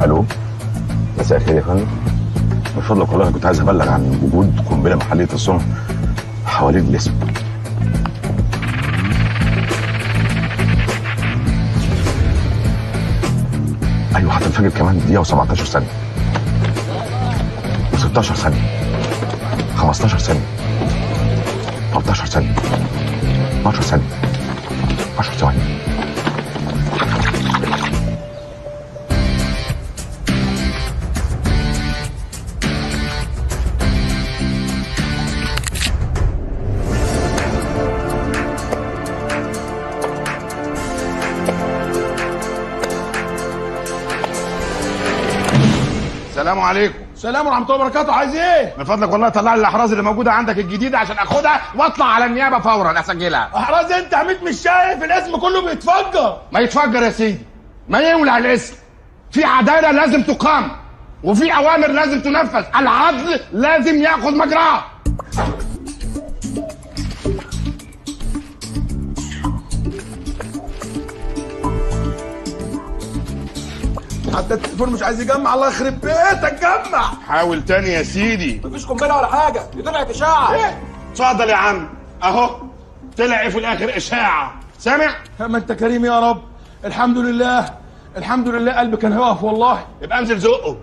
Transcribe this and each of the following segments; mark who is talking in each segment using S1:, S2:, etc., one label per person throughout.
S1: الو مساء الخير يا فندم من فضلك والله انا كنت عايز ابلغ عن وجود قنبله محليه الصنع حوالين الاسم ايوه هتنفجر كمان دقيقه و17 ثانيه و16 ثانيه 15 ثانيه 13 ثانيه 12 ثانيه 10 ثواني
S2: السلام عليكم
S3: السلام ورحمه الله وبركاته عايز ايه؟
S2: من فضلك والله طلع لي الاحراز اللي موجوده عندك الجديده عشان اخدها واطلع على النيابه فورا اسجلها
S3: احراز انت عميد مش شايف الاسم كله بيتفجر
S2: ما يتفجر يا سيدي ما يولع الاسم في عداله لازم تقام وفي اوامر لازم تنفذ العدل لازم ياخذ مجراه
S3: حتى التليفون مش عايز يجمع الله يخرب بيتك جمع
S2: حاول تاني يا سيدي
S3: مفيش قنبله ولا حاجه دي طلعت اشاعه ايه؟
S2: اتفضل يا عم اهو طلع ايه في الاخر اشاعه سامع
S3: ما انت كريم يا رب الحمد لله الحمد لله قلبي كان هيقف والله
S2: يبقى انزل زقه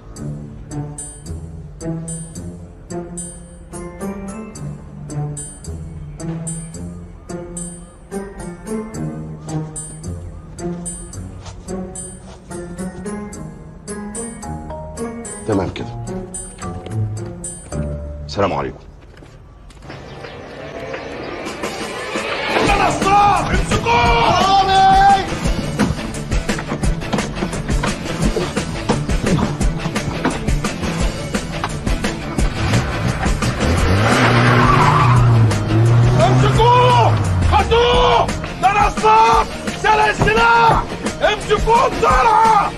S1: تمام كده السلام عليكم
S3: يا نصار امسكوه امسكوه خدوه ده نصار سرق السلاح امسكوه بسرعه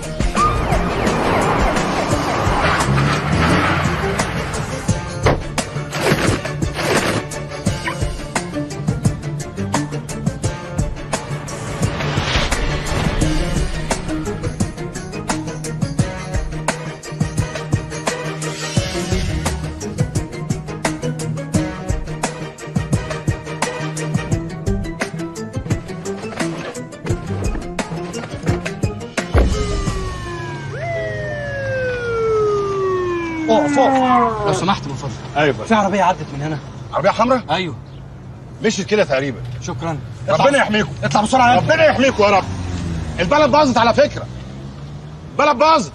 S4: اقف اقف لو سمحت من فضلك
S2: ايوه
S4: في عربيه عدت من هنا
S2: عربيه حمراء
S4: ايوه
S2: مشيت كده تقريبا
S4: شكرا
S2: ربنا يحميكم
S4: اطلع بسرعه يا ابني.
S2: ربنا يحميكم يا رب البلد باظت على فكره البلد باظت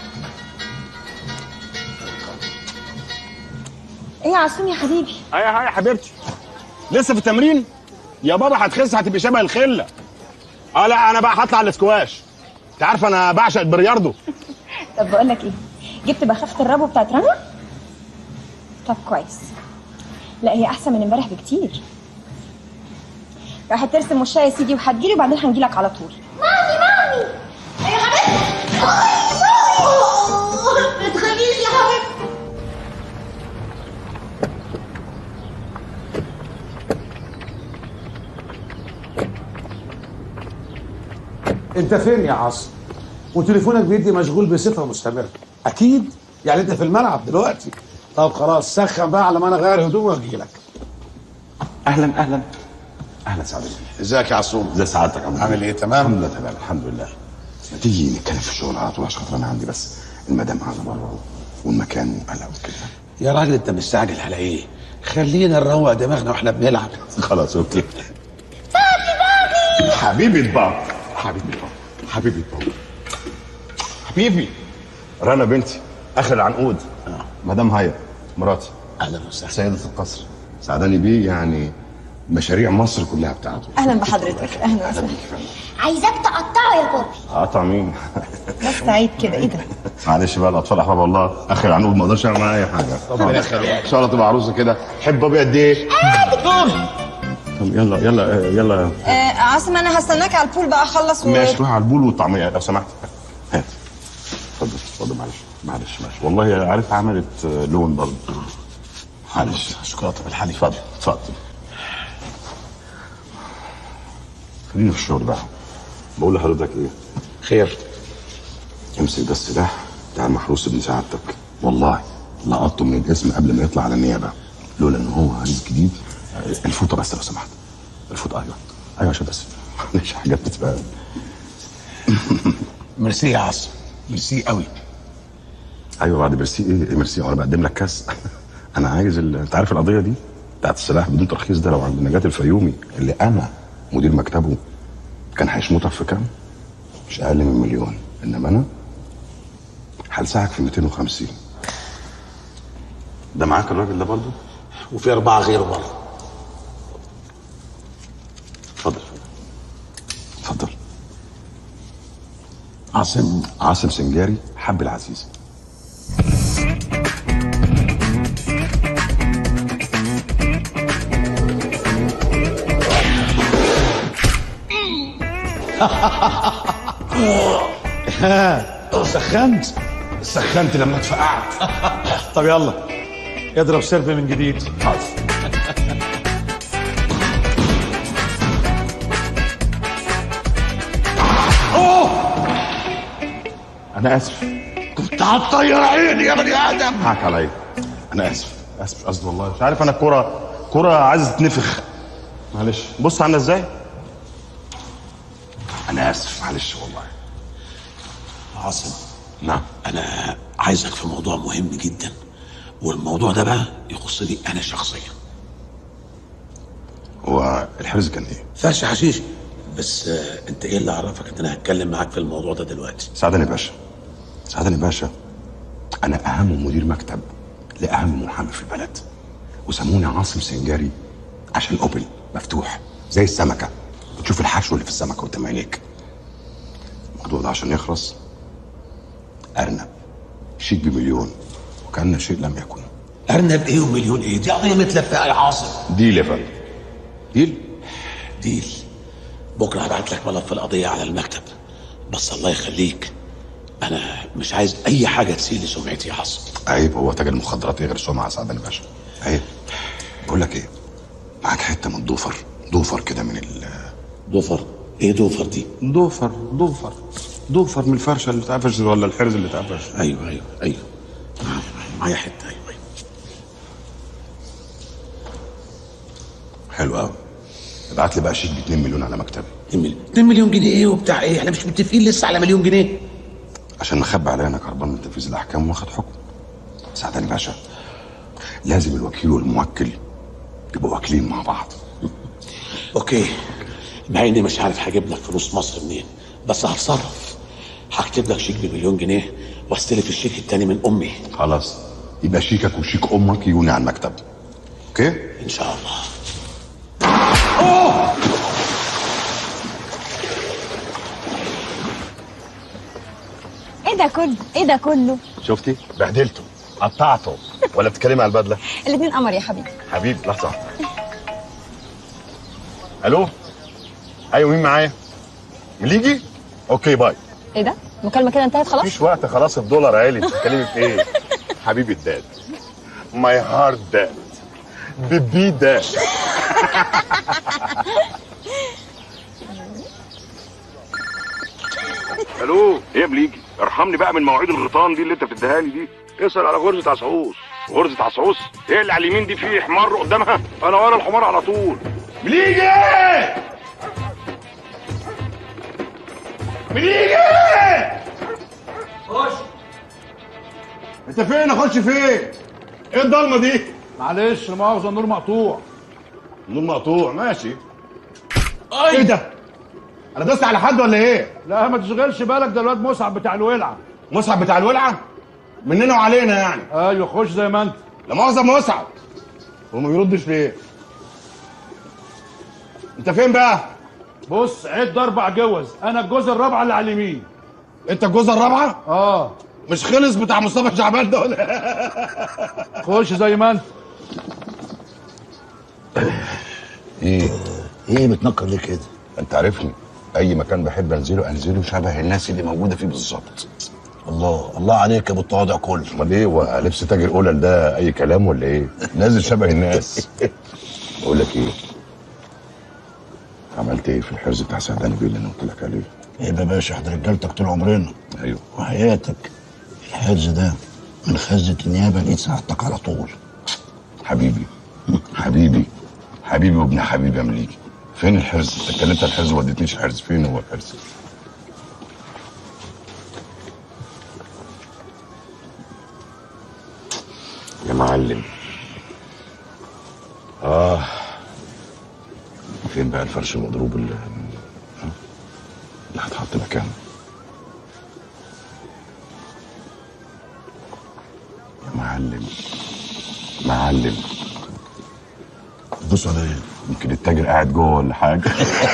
S5: ايه يا عصوم يا حبيبي
S2: هيا هيا يا حبيبتي لسه في التمرين يا بابا هتخس هتبقى شبه الخله اه لا انا بقى هطلع الاسكواش انت عارف انا بعشق البلياردو
S5: طب بقول لك ايه جبت بخافه الربو بتاعت رنا طب كويس لا هي احسن من امبارح بكتير راح ترسم وشها يا سيدي وهتجيلي وبعدين هنجيلك على طول
S6: مامي مامي يا حبيبتي ما تخافيش يا حبيبتي
S7: انت فين يا عاصم وتليفونك بيدي مشغول بصفه مستمره اكيد يعني انت في الملعب دلوقتي طب خلاص سخن بقى على ما انا اغير هدومي واجي لك
S1: اهلا اهلا اهلا سعادتك
S2: ازيك يا عصوم
S1: ازي سعادتك عم
S2: عامل ايه تمام
S1: الحمد لله تمام الحمد لله ما تيجي نتكلم في الشغل على طول عشان خاطر انا عندي بس المدام قاعده بره والمكان قلق وكده
S7: يا راجل انت مستعجل على ايه خلينا نروق دماغنا واحنا بنلعب
S1: خلاص اوكي حبيبي بابا حبيبي بابا حبيبي بابا حبيبي رنا بنتي اخر العنقود مدام هيا مراتي
S7: اهلا وسهلا
S1: سيدة القصر سعداني بيه يعني مشاريع مصر كلها بتاعته
S5: اهلا بحضرتك اهلا وسهلا
S6: عايزاك تقطعه يا بابي
S1: قطع مين
S5: بس سعيد كده ايه ده
S1: معلش بقى الاطفال احباب الله اخر العنقود ما اقدرش اعمل معاه اي حاجه ربنا يخليك ان شاء الله تبقى عروسه كده حب بابي قد ايه طب يلا يلا يلا
S5: آه عاصم انا هستناك على البول بقى اخلص و...
S1: ماشي روح على البول والطعميه لو سمحت هات اتفضل اتفضل معلش معلش معلش والله عارف عملت آه، لون برضه معلش
S7: شوكولاته بالحليب
S1: اتفضل اتفضل خلينا في الشغل بقى بقول لحضرتك ايه
S7: خير
S1: امسك ده السلاح بتاع المحروس ابن سعادتك والله لقطته من الاسم قبل ما يطلع على النيابه لولا ان هو عريس جديد الفوطه بس لو سمحت الفوطه ايوه ايوه عشان بس معلش حاجات بتبقى
S7: ميرسي يا عاصم ميرسي قوي
S1: ايوه بعد ميرسي ايه إيه ميرسي وانا بقدم لك كاس انا عايز ال... انت عارف القضيه دي بتاعت السلاح بدون ترخيص ده لو عند نجاة الفيومي اللي انا مدير مكتبه كان هيشمطك في كام؟ مش اقل من مليون انما انا هلسعك في 250 ده معاك الراجل ده برضه؟
S7: وفي اربعه غيره برضه
S1: اتفضل اتفضل
S7: عاصم
S1: عاصم سنجاري حب العزيز
S7: سخنت
S3: سخنت لما اتفقعت طب يلا اضرب سيرف من جديد
S1: انا اسف
S7: كنت هتطير عيني يا بني ادم
S1: حقك عليا انا اسف اسف مش قصدي والله مش عارف انا الكوره كوره عايزه تتنفخ معلش بص عامله ازاي انا اسف معلش والله
S8: عاصم
S1: نعم
S8: انا عايزك في موضوع مهم جدا والموضوع ده بقى يخصني انا شخصيا
S1: هو الحرز كان ايه
S8: فرش حشيش بس آه، انت ايه اللي عرفك ان انا هتكلم معاك في الموضوع ده دلوقتي
S1: سعدني باشا سعدني باشا انا اهم مدير مكتب لاهم محامي في البلد وسموني عاصم سنجاري عشان اوبن مفتوح زي السمكه بتشوف الحشو اللي في السمكه قدام عينيك الموضوع ده عشان يخلص ارنب شيك بمليون وكان شيء لم يكن
S8: ارنب ايه ومليون ايه دي قضيه متلفقه يا عاصم
S1: ديل يا فندم ديل
S8: ديل بكره هبعت لك ملف القضيه على المكتب بس الله يخليك انا مش عايز اي حاجه تسيء لسمعتي يا عاصم
S1: عيب هو تاجر المخدرات ايه غير سمعه سعدني باشا عيب بقول لك ايه معاك حته من دوفر دوفر كده من ال
S8: دوفر ايه دوفر دي
S1: دوفر دوفر دوفر من الفرشه اللي اتقفش ولا الحرز اللي اتقفش
S8: ايوه ايوه ايوه معايا حته ايوه ايوه
S1: حلو قوي ابعت لي بقى شيك ب 2 مليون على مكتبي
S8: 2 مليون 2 مليون جنيه ايه وبتاع ايه احنا مش متفقين لسه على مليون جنيه
S1: عشان مخبي عليا انا هربان من تنفيذ الاحكام واخد حكم سعدني باشا لازم الوكيل والموكل يبقوا واكلين مع بعض
S8: اوكي مع اني مش عارف هجيب لك فلوس مصر منين بس هتصرف هكتب لك شيك بمليون جنيه واستلف الشيك التاني من امي
S1: خلاص يبقى شيكك وشيك امك يجوني على المكتب اوكي
S8: ان شاء الله
S5: ايه ده كله ايه ده كله
S1: شفتي بهدلته قطعته ولا بتتكلمي على البدله
S5: الاتنين قمر يا حبيبي
S1: حبيبي لحظه واحدة. الو ايوه مين معايا مليجي اوكي باي
S5: ايه ده المكالمه كده انتهت خلاص
S1: مفيش وقت خلاص الدولار عالي بتتكلمي في ايه حبيبي الداد ماي هارت داد بيبي داد
S2: الو ايه يا بليجي ارحمني بقى من مواعيد الغيطان دي اللي انت بتديها لي دي اسال على غرزه عصعوص غرزه عصعوص ايه اللي على اليمين دي فيه حمار قدامها انا ورا الحمار على طول بليجي بليجي
S3: خش
S2: انت فين اخش فين ايه الضلمه دي
S3: معلش لا مؤاخذه النور مقطوع
S2: النور مقطوع ماشي ايه ده انا دوست على حد ولا ايه
S3: لا ما تشغلش بالك ده الواد مصعب بتاع الولعه
S2: مصعب بتاع الولعه مننا وعلينا يعني
S3: ايوه خش زي ما انت
S2: لا مؤاخذه مصعب هو ما بيردش ليه انت فين بقى
S3: بص عد اربع جوز انا الجوزه الرابعه اللي على اليمين
S2: انت الجوزه الرابعه
S3: اه
S2: مش خلص بتاع مصطفى شعبان ده ولا
S3: خش زي ما انت
S1: ايه
S7: ايه بتنكر ليه كده
S1: انت عارفني اي مكان بحب انزله انزله شبه الناس اللي موجوده فيه بالظبط
S7: الله الله عليك يا ابو التواضع كله
S1: امال ايه هو لبس تاجر قلل ده اي كلام ولا ايه نازل شبه الناس بقول لك ايه عملت ايه في الحرز بتاع سعداني بيه اللي انا قلت لك عليه
S9: يبقى باشا احنا رجالتك طول عمرنا
S1: ايوه
S9: وحياتك الحرز ده من خزة النيابة لقيت سعادتك على طول
S1: حبيبي حبيبي حبيبي وابن حبيبي يا مليكي فين الحرز؟ انت اتكلمت عن الحرز وما اديتنيش الحرز فين هو الحرز؟ يا معلم اه فين بقى الفرش المضروب اللي ها؟ اللي هتحط مكانه يا معلم معلم
S9: بص على ايه
S1: يمكن التاجر قاعد جوه ولا حاجه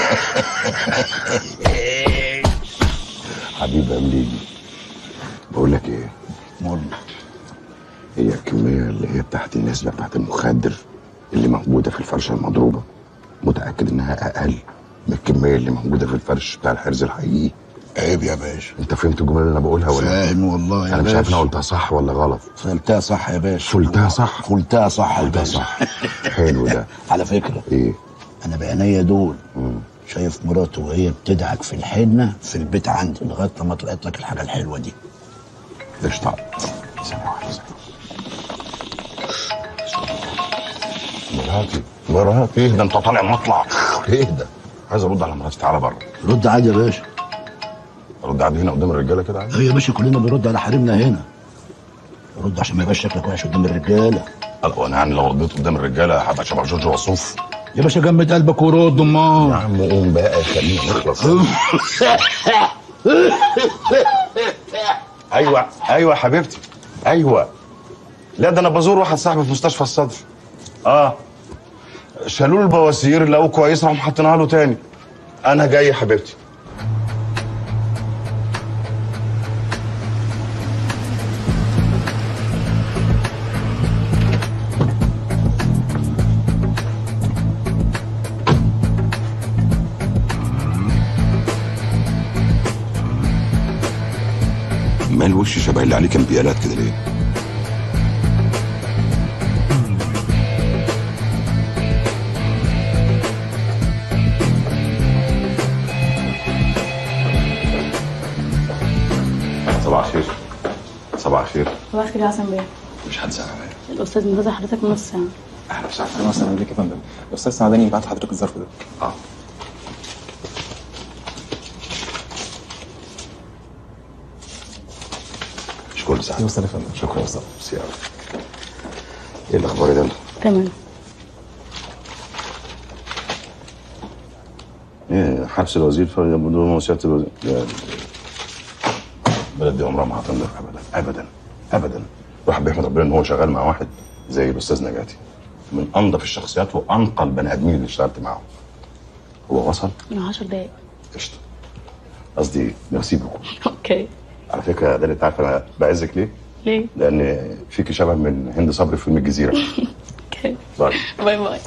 S1: حبيبي يا مليجي بقول لك ايه
S9: مول
S1: هي الكميه اللي هي بتاعت النسبه بتاعت المخدر اللي موجوده في الفرشه المضروبه متاكد انها اقل من الكميه اللي موجوده في الفرش بتاع الحرز الحقيقي
S9: عيب يا باشا
S1: انت فهمت الجمله اللي انا بقولها ولا
S9: فاهم والله يا
S1: انا مش عارف انا
S9: باشا
S1: قلتها صح ولا غلط
S9: فلتها صح يا باشا
S1: فلتها صح
S9: فلتها صح يا
S1: قلتها
S9: باشا
S1: صح حلو ده
S9: على فكرة
S1: ايه
S9: انا بعينيا دول شايف مراته وهي بتدعك في الحنة في البيت عندي لغاية لما طلعت لك الحاجة الحلوة دي
S1: قشطة ثانية واحدة ثانية. مراتي مراتي ايه ده انت طالع مطلع ايه ده عايز ارد على مراتي تعالى بره
S9: رد عادي يا باشا
S1: ارد عادي هنا قدام الرجاله كده عادي
S9: ايوه يا باشا كلنا بنرد على حريمنا هنا رد عشان ما يبقاش شكلك وحش قدام الرجالة
S1: الله وانا يعني لو رديت قدام الرجاله هبقى شبه جورج وسوف
S9: يا باشا جمد قلبك ورد
S1: يا
S9: امال
S1: عم قوم بقى خلينا نخلص ايوه ايوه يا حبيبتي ايوه لا ده انا بزور واحد صاحبي في مستشفى الصدر اه شالوا له البواسير لقوه كويس راحوا حاطينها له تاني انا جاي يا حبيبتي مال وشي شبه اللي عليه كمبيالات كده ليه؟ صباح الخير صباح الخير
S10: صباح الخير يا حسن بيه
S1: مش حد سأل عليا
S10: الاستاذ منتظر حضرتك من نص ساعه
S1: اهلا وسهلا
S11: اهلا وسهلا بيك يا فندم الاستاذ سعداني بعت حضرتك الظرف ده
S1: اه شكرا سعد
S11: يوصل يا فندم
S1: شكرا مصطفى ميرسي أوي. ايه الاخبار يا دلال؟
S10: تمام
S1: ايه حبس الوزير فرق بدون وصية الوزير لا البلد دي عمرها ما هتنضف ابدا ابدا ابدا الواحد بيحمد ربنا ان هو شغال مع واحد زي الاستاذ نجاتي من انظف الشخصيات وانقى البني ادمين اللي اشتغلت معاهم هو وصل
S10: 10 دقايق
S1: قشطه قصدي ميرسي بوكو
S10: اوكي
S1: على فكره ده اللي انت عارف انا بعزك ليه؟
S10: ليه؟
S1: لان فيكي شبه من هند صبري في فيلم الجزيره
S10: اوكي
S1: باي
S10: باي باي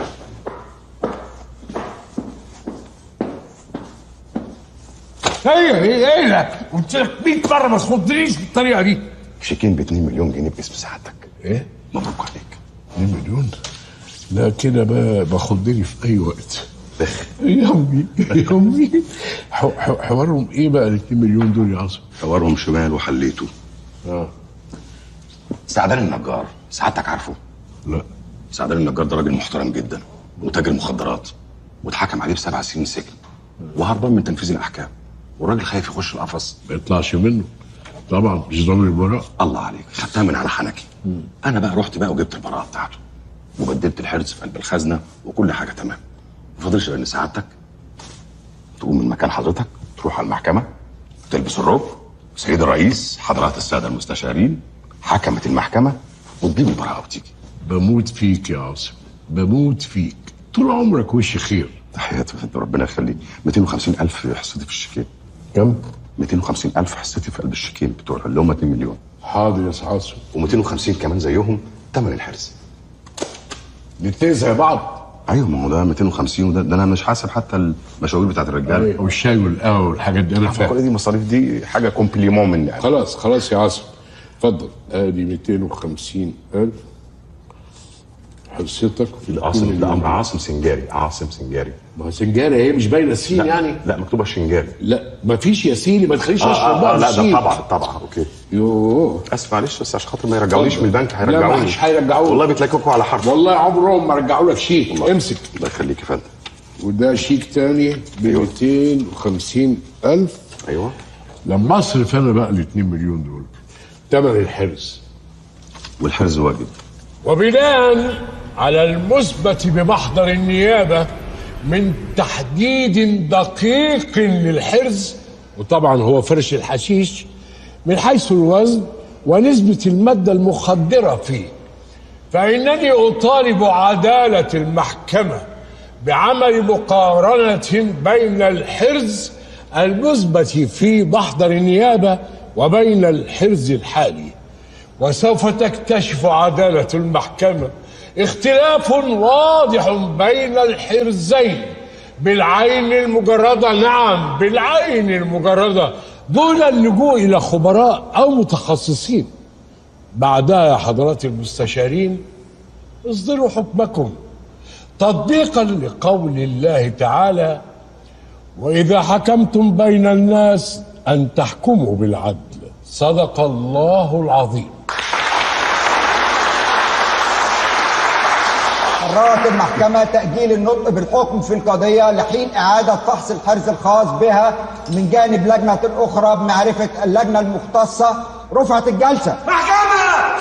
S3: ايه ايه ايه ده قلت لك 100 مره ما تخضنيش بالطريقه دي
S1: شيكين ب 2 مليون جنيه باسم سعادتك
S12: ايه؟
S1: مبروك عليك
S12: 2 مليون لا كده بقى باخدني في اي وقت يا امي يا امي ح- ح- حوارهم ايه بقى ال 2 مليون دول يا عاصم؟
S1: حوارهم شمال وحليته
S12: اه
S1: سعدان النجار سعادتك عارفه؟
S12: لا
S1: سعدان النجار ده راجل محترم جدا وتاجر مخدرات واتحكم عليه بسبع سنين سجن وهربان من تنفيذ الاحكام والراجل خايف يخش القفص
S12: ما يطلعش منه طبعا مش ضامن البراءة
S1: الله عليك خدتها من على حنكي انا بقى رحت بقى وجبت البراءه بتاعته وبدلت الحرز في قلب الخزنه وكل حاجه تمام ما فاضلش غير ان سعادتك تقوم من مكان حضرتك تروح على المحكمه تلبس الروب سيد الرئيس حضرات الساده المستشارين حكمت المحكمه وتجيب البراءه وتيجي
S12: بموت فيك يا عاصم بموت فيك طول عمرك وش خير
S1: تحياتي انت ربنا يخليك 250 الف حصتي في الشيكين
S12: كم
S1: 250 الف حصتي في قلب الشيكين بتوع اللي هم 2 مليون
S12: حاضر يا عاصم
S1: و250 كمان زيهم ثمن الحرز
S12: الاتنين زي بعض
S1: ايوه ما هو ده 250 وده ده انا مش حاسب حتى المشاوير بتاعت الرجاله
S12: والشاي والقهوه والحاجات دي انا فاهم
S1: كل دي مصاريف دي حاجه كومبليمون مني يعني.
S12: خلاص خلاص يا عاصم اتفضل ادي 250 الف حصتك في
S1: عاصم ده امر عاصم سنجاري عاصم سنجاري
S12: ما هو سنجاري هي مش باينه السين
S1: لا
S12: يعني
S1: لا مكتوبه شنجاري
S12: لا ما فيش يا سيدي ما تخليش
S1: آه
S12: اشرب
S1: آه
S12: بقى
S1: آه لا
S12: الشيك.
S1: ده طبعا طبعا اوكي
S12: يوه
S1: اسف معلش بس عشان خاطر ما يرجعونيش من البنك
S12: لا
S1: هيرجعوني
S12: مش هيرجعوني
S1: والله بتلاقيكوا على حرف
S12: والله عمرهم ما رجعوا لك شيك امسك
S1: الله يخليك يا فندم
S12: وده شيك تاني ب 250 الف
S1: ايوه
S12: لما اصرف انا بقى ال 2 مليون دول ثمن الحرز
S1: والحرز واجب
S12: وبناء على المثبت بمحضر النيابة من تحديد دقيق للحرز وطبعا هو فرش الحشيش من حيث الوزن ونسبة المادة المخدرة فيه فإنني أطالب عدالة المحكمة بعمل مقارنة بين الحرز المثبت في محضر النيابة وبين الحرز الحالي وسوف تكتشف عدالة المحكمة اختلاف واضح بين الحرزين بالعين المجردة نعم بالعين المجردة دون اللجوء إلى خبراء أو متخصصين بعدها يا حضرات المستشارين اصدروا حكمكم تطبيقا لقول الله تعالى وإذا حكمتم بين الناس أن تحكموا بالعدل صدق الله العظيم
S13: قررت المحكمة تأجيل النطق بالحكم في القضية لحين إعادة فحص الحرز الخاص بها من جانب لجنة أخرى بمعرفة اللجنة المختصة رفعت الجلسة
S6: محكمة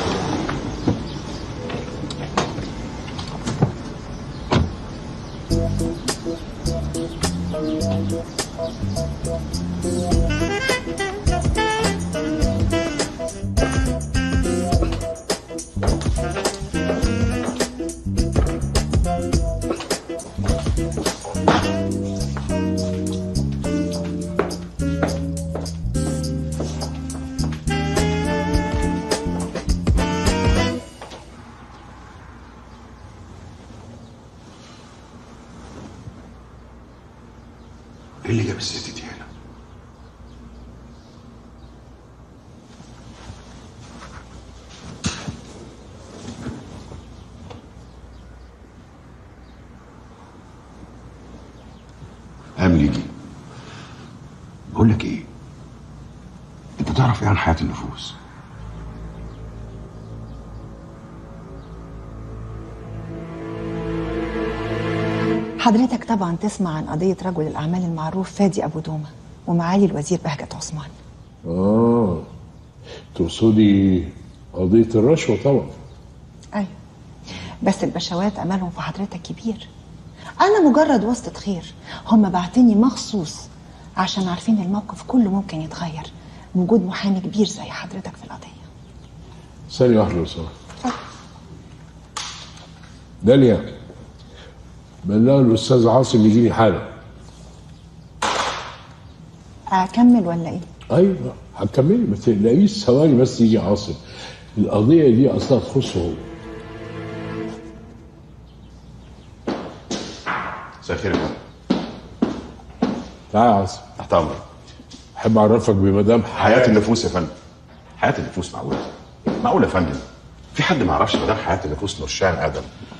S1: ايه اللي جاب الست دي هنا؟ قام يجي بقول لك ايه انت تعرف ايه عن حياه النفوس
S14: حضرتك طبعا تسمع عن قضية رجل الأعمال المعروف فادي أبو دومة ومعالي الوزير بهجت عثمان
S12: آه تقصدي قضية الرشوة طبعا
S14: أيوة بس البشوات أملهم في حضرتك كبير أنا مجرد واسطة خير هم بعتني مخصوص عشان عارفين الموقف كله ممكن يتغير بوجود محامي كبير زي حضرتك في القضية
S12: ثانية واحدة لو سمحت داليا بلغ الأستاذ عاصم يجيني حالا
S14: أكمل ولا إيه؟
S12: أيوة هتكملي ما تقلقيش ثواني بس يجي عاصم القضية دي أصلا تخصه هو
S1: مساء الخير يا فندم
S12: تعالى يا عاصم
S1: تحت امرك
S12: أحب أعرفك بمدام
S1: حياه النفوس يا فندم حياه النفوس معقوله معقوله يا فندم في حد ما يعرفش مدام حياه النفوس نورشان ادم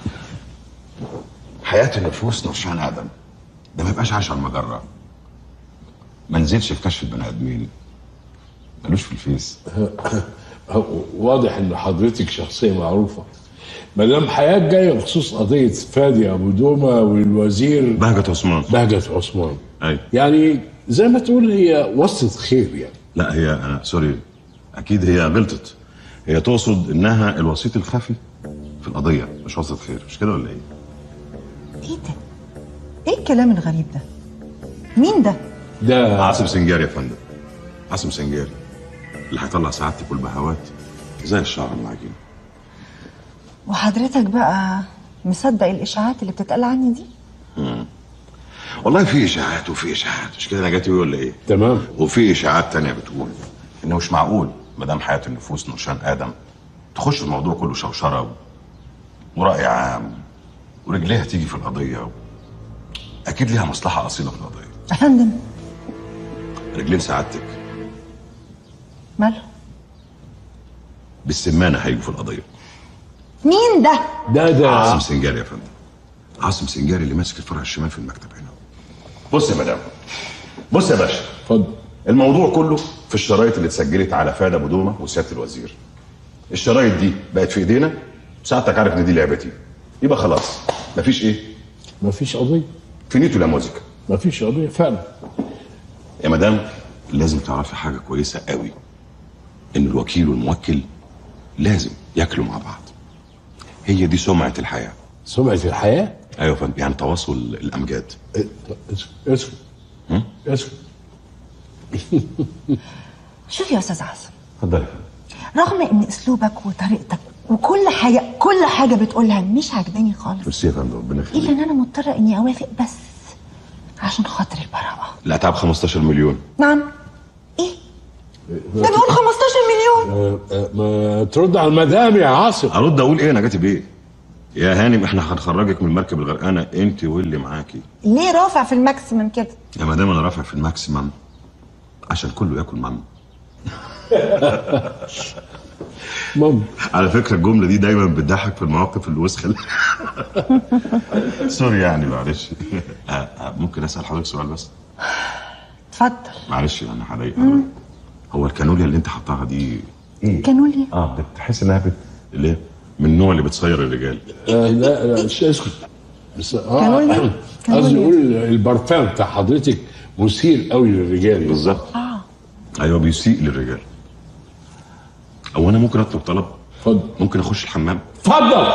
S1: حياه النفوس نورشان ادم ده ما يبقاش عايش على المجره ما نزلش في كشف البني ادمين ملوش في الفيس
S12: واضح ان حضرتك شخصيه معروفه مدام حياه جايه بخصوص قضيه فادي ابو دومه والوزير
S1: بهجت عثمان
S12: بهجت عثمان
S1: ايوه
S12: يعني زي ما تقول هي وسط خير يعني
S1: لا هي أنا سوري اكيد هي غلطت هي تقصد انها الوسيط الخفي في القضيه مش وسط خير مش كده ولا ايه
S14: إيه ده؟ إيه الكلام الغريب ده؟ مين ده؟
S12: ده
S1: عاصم سنجاري يا فندم عاصم سنجاري اللي هيطلع سعادتك والبهوات زي الشعر المعجين
S14: وحضرتك بقى مصدق الإشاعات اللي بتتقال عني دي؟
S1: مم. والله في اشاعات وفي اشاعات مش كده نجاتي ولا ايه
S12: تمام
S1: وفي اشاعات تانية بتقول انه مش معقول مدام حياه النفوس نورشان ادم تخش الموضوع كله شوشره و- وراي عام ورجليها تيجي في القضيه اكيد ليها مصلحه اصيله في القضيه
S14: يا فندم
S1: رجلين سعادتك
S14: ماله؟
S1: بالسمانه هيجوا في القضيه
S14: مين ده
S12: ده ده
S1: عاصم سنجاري يا فندم عاصم سنجاري اللي ماسك الفرع الشمال في المكتب هنا
S2: بص يا مدام بص يا باشا
S12: اتفضل
S2: الموضوع كله في الشرايط اللي اتسجلت على فادة ابو دومه وسياده الوزير الشرايط دي بقت في ايدينا ساعتك عارف ان دي لعبتي يبقى خلاص مفيش ايه
S12: مفيش قضيه
S2: فينيتو لا موزيكا
S12: مفيش قضيه فعلا
S1: يا مدام لازم تعرفي حاجه كويسه قوي ان الوكيل والموكل لازم ياكلوا مع بعض هي دي سمعه الحياه
S12: سمعه الحياه
S1: ايوه يا فندم يعني تواصل الامجاد
S12: اسكت اسكت
S14: شوف يا استاذ عاصم
S1: اتفضلي
S14: رغم ان اسلوبك وطريقتك وكل حاجه كل حاجه بتقولها مش عاجباني خالص
S1: ميرسي يا فندم ربنا
S14: الا
S1: يخليك
S14: ان انا مضطره اني اوافق بس عشان خاطر البراءه
S1: لا تعب 15 مليون
S14: نعم ايه ده بيقول 15 مليون
S12: آه، آه، ما ترد على المدام يا عاصم
S1: ارد اقول ايه انا جاتي بايه يا هانم احنا هنخرجك من المركب الغرقانه انت واللي معاكي
S14: ليه رافع في الماكسيمم كده
S1: يا مدام انا رافع في الماكسيمم عشان كله ياكل ماما
S12: ماما
S1: على فكره الجمله دي دايما بتضحك في المواقف الوسخه سوري يعني معلش آه، آه، ممكن اسال حضرتك سؤال بس
S14: اتفضل
S1: معلش انا هضايق حضرتك. هو الكانوليا اللي انت حطاها دي ايه
S14: كانوليا
S1: اه بتحس انها بت... ليه من النوع اللي بتصير الرجال
S12: آه لا لا مش اسكت بس
S14: كانوليا؟
S12: اه
S14: كانوليا.
S12: قصدي اقول البرفان بتاع حضرتك مثير قوي للرجال
S1: بالظبط
S14: اه
S1: ايوه بيسيء للرجال او انا ممكن اطلب طلب
S12: اتفضل
S1: ممكن اخش الحمام
S12: اتفضل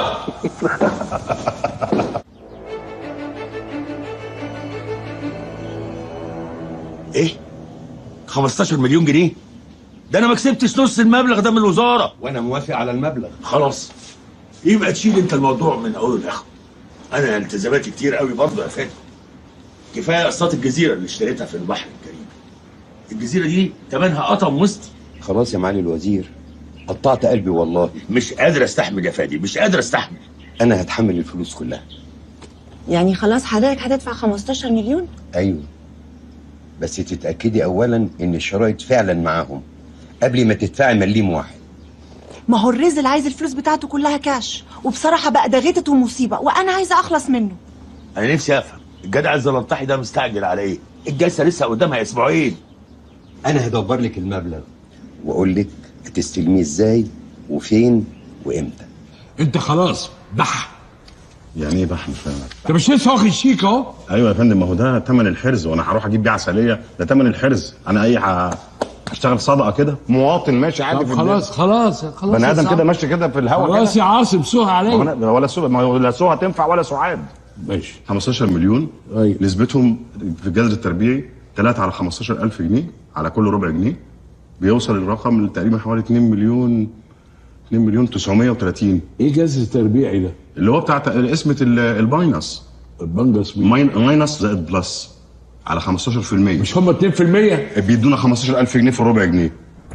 S15: ايه 15 مليون جنيه ده انا ما كسبتش نص المبلغ ده من الوزاره
S9: وانا موافق على المبلغ
S15: خلاص يبقى تشيل انت الموضوع من اوله لاخره انا التزاماتي كتير قوي برضه يا فادي كفايه قسط الجزيره اللي اشتريتها في البحر الكريم الجزيره دي ثمنها قطم وسط
S9: خلاص يا معالي الوزير قطعت قلبي والله
S15: مش قادر استحمل يا فادي مش قادر استحمل
S9: انا هتحمل الفلوس كلها
S14: يعني خلاص حضرتك هتدفع 15 مليون
S9: ايوه بس تتاكدي اولا ان الشرايط فعلا معاهم قبل ما تدفعي مليم واحد
S14: ما هو الرزل عايز الفلوس بتاعته كلها كاش وبصراحه بقى ده غتت ومصيبه وانا عايزه اخلص منه
S15: انا نفسي افهم الجدع الزلطحي ده مستعجل على ايه الجلسه لسه قدامها اسبوعين
S9: انا هدبر لك المبلغ واقول لك هتستلميه ازاي وفين وامتى
S12: انت خلاص بح
S1: يعني ايه بحر فعلا
S12: انت مش لسه واخد شيك اهو
S2: ايوه يا فندم ما هو ده ثمن الحرز وانا هروح اجيب بيه عسليه ده ثمن الحرز انا اي ه- هشتغل صدقه كده مواطن ماشي عادي
S12: طب
S2: في
S12: خلاص خلاص خلاص
S2: بني
S12: يا
S2: ادم
S12: صاحبي.
S2: كده ماشي كده في الهواء
S12: خلاص
S2: كده
S12: يا عاصم سوها
S2: ما هو
S12: عليا
S2: أنا- ولا سوء ما هو لا سوء هتنفع ولا سعاد
S12: ماشي
S1: 15 مليون
S12: أيوة.
S1: نسبتهم في الجذر التربيعي 3 على 15000 جنيه على كل ربع جنيه بيوصل الرقم تقريبا حوالي 2 مليون 2 مليون 930
S12: ايه جذر تربيعي ده؟
S1: اللي هو بتاع قسمة ال- الباينس
S12: البنجس
S1: ماين- ماينس زائد بلس على 15%
S12: مش هم 2%
S1: بيدونا 15000 جنيه في الربع جنيه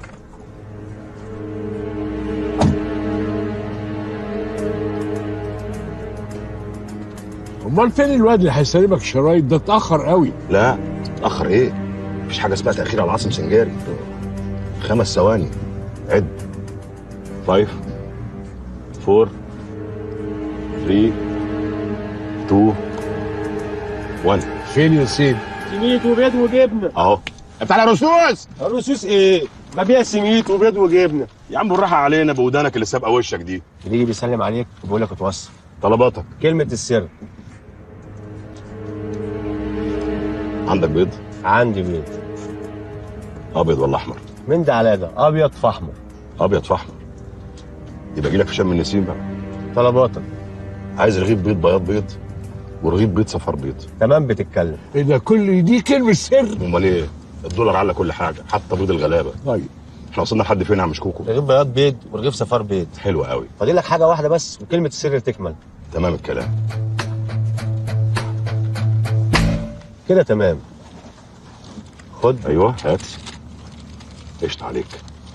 S12: امال فين الواد اللي هيسلمك الشرايط ده اتاخر قوي
S2: لا اتاخر ايه مفيش حاجه اسمها تاخير على عاصم سنجاري خمس ثواني عد 5 4 3 2 1
S12: فين يا سيدي؟
S16: سميت وبيض وجبنه
S2: اهو بتاع الرصوص
S16: الرصوص ايه؟ ببيع سميت وبيض وجبنه
S2: يا عم بالراحه علينا بودانك اللي سابقه وشك دي
S16: بيجي بيسلم عليك وبيقول لك اتوصل
S2: طلباتك
S16: كلمه السر
S2: عندك بيض
S16: عندي بيض
S2: ابيض ولا احمر
S16: من ده على ده ابيض في احمر
S2: ابيض في احمر يبقى اجي لك في شم النسيم بقى
S16: طلباتك
S2: عايز رغيف بيض بياض بيض ورغيف بيض صفار بيض
S16: تمام بتتكلم
S12: ايه ده كل دي كلمه سر
S2: امال ايه الدولار على كل حاجه حتى بيض الغلابه
S12: طيب
S2: احنا وصلنا لحد فين يا عم شكوكو
S16: رغيف بياض بيض ورغيف صفار بيض
S2: حلو قوي
S16: فاضل لك حاجه واحده بس وكلمه السر تكمل
S2: تمام الكلام
S16: كده تمام خد
S2: ايوه هات قشطة عليك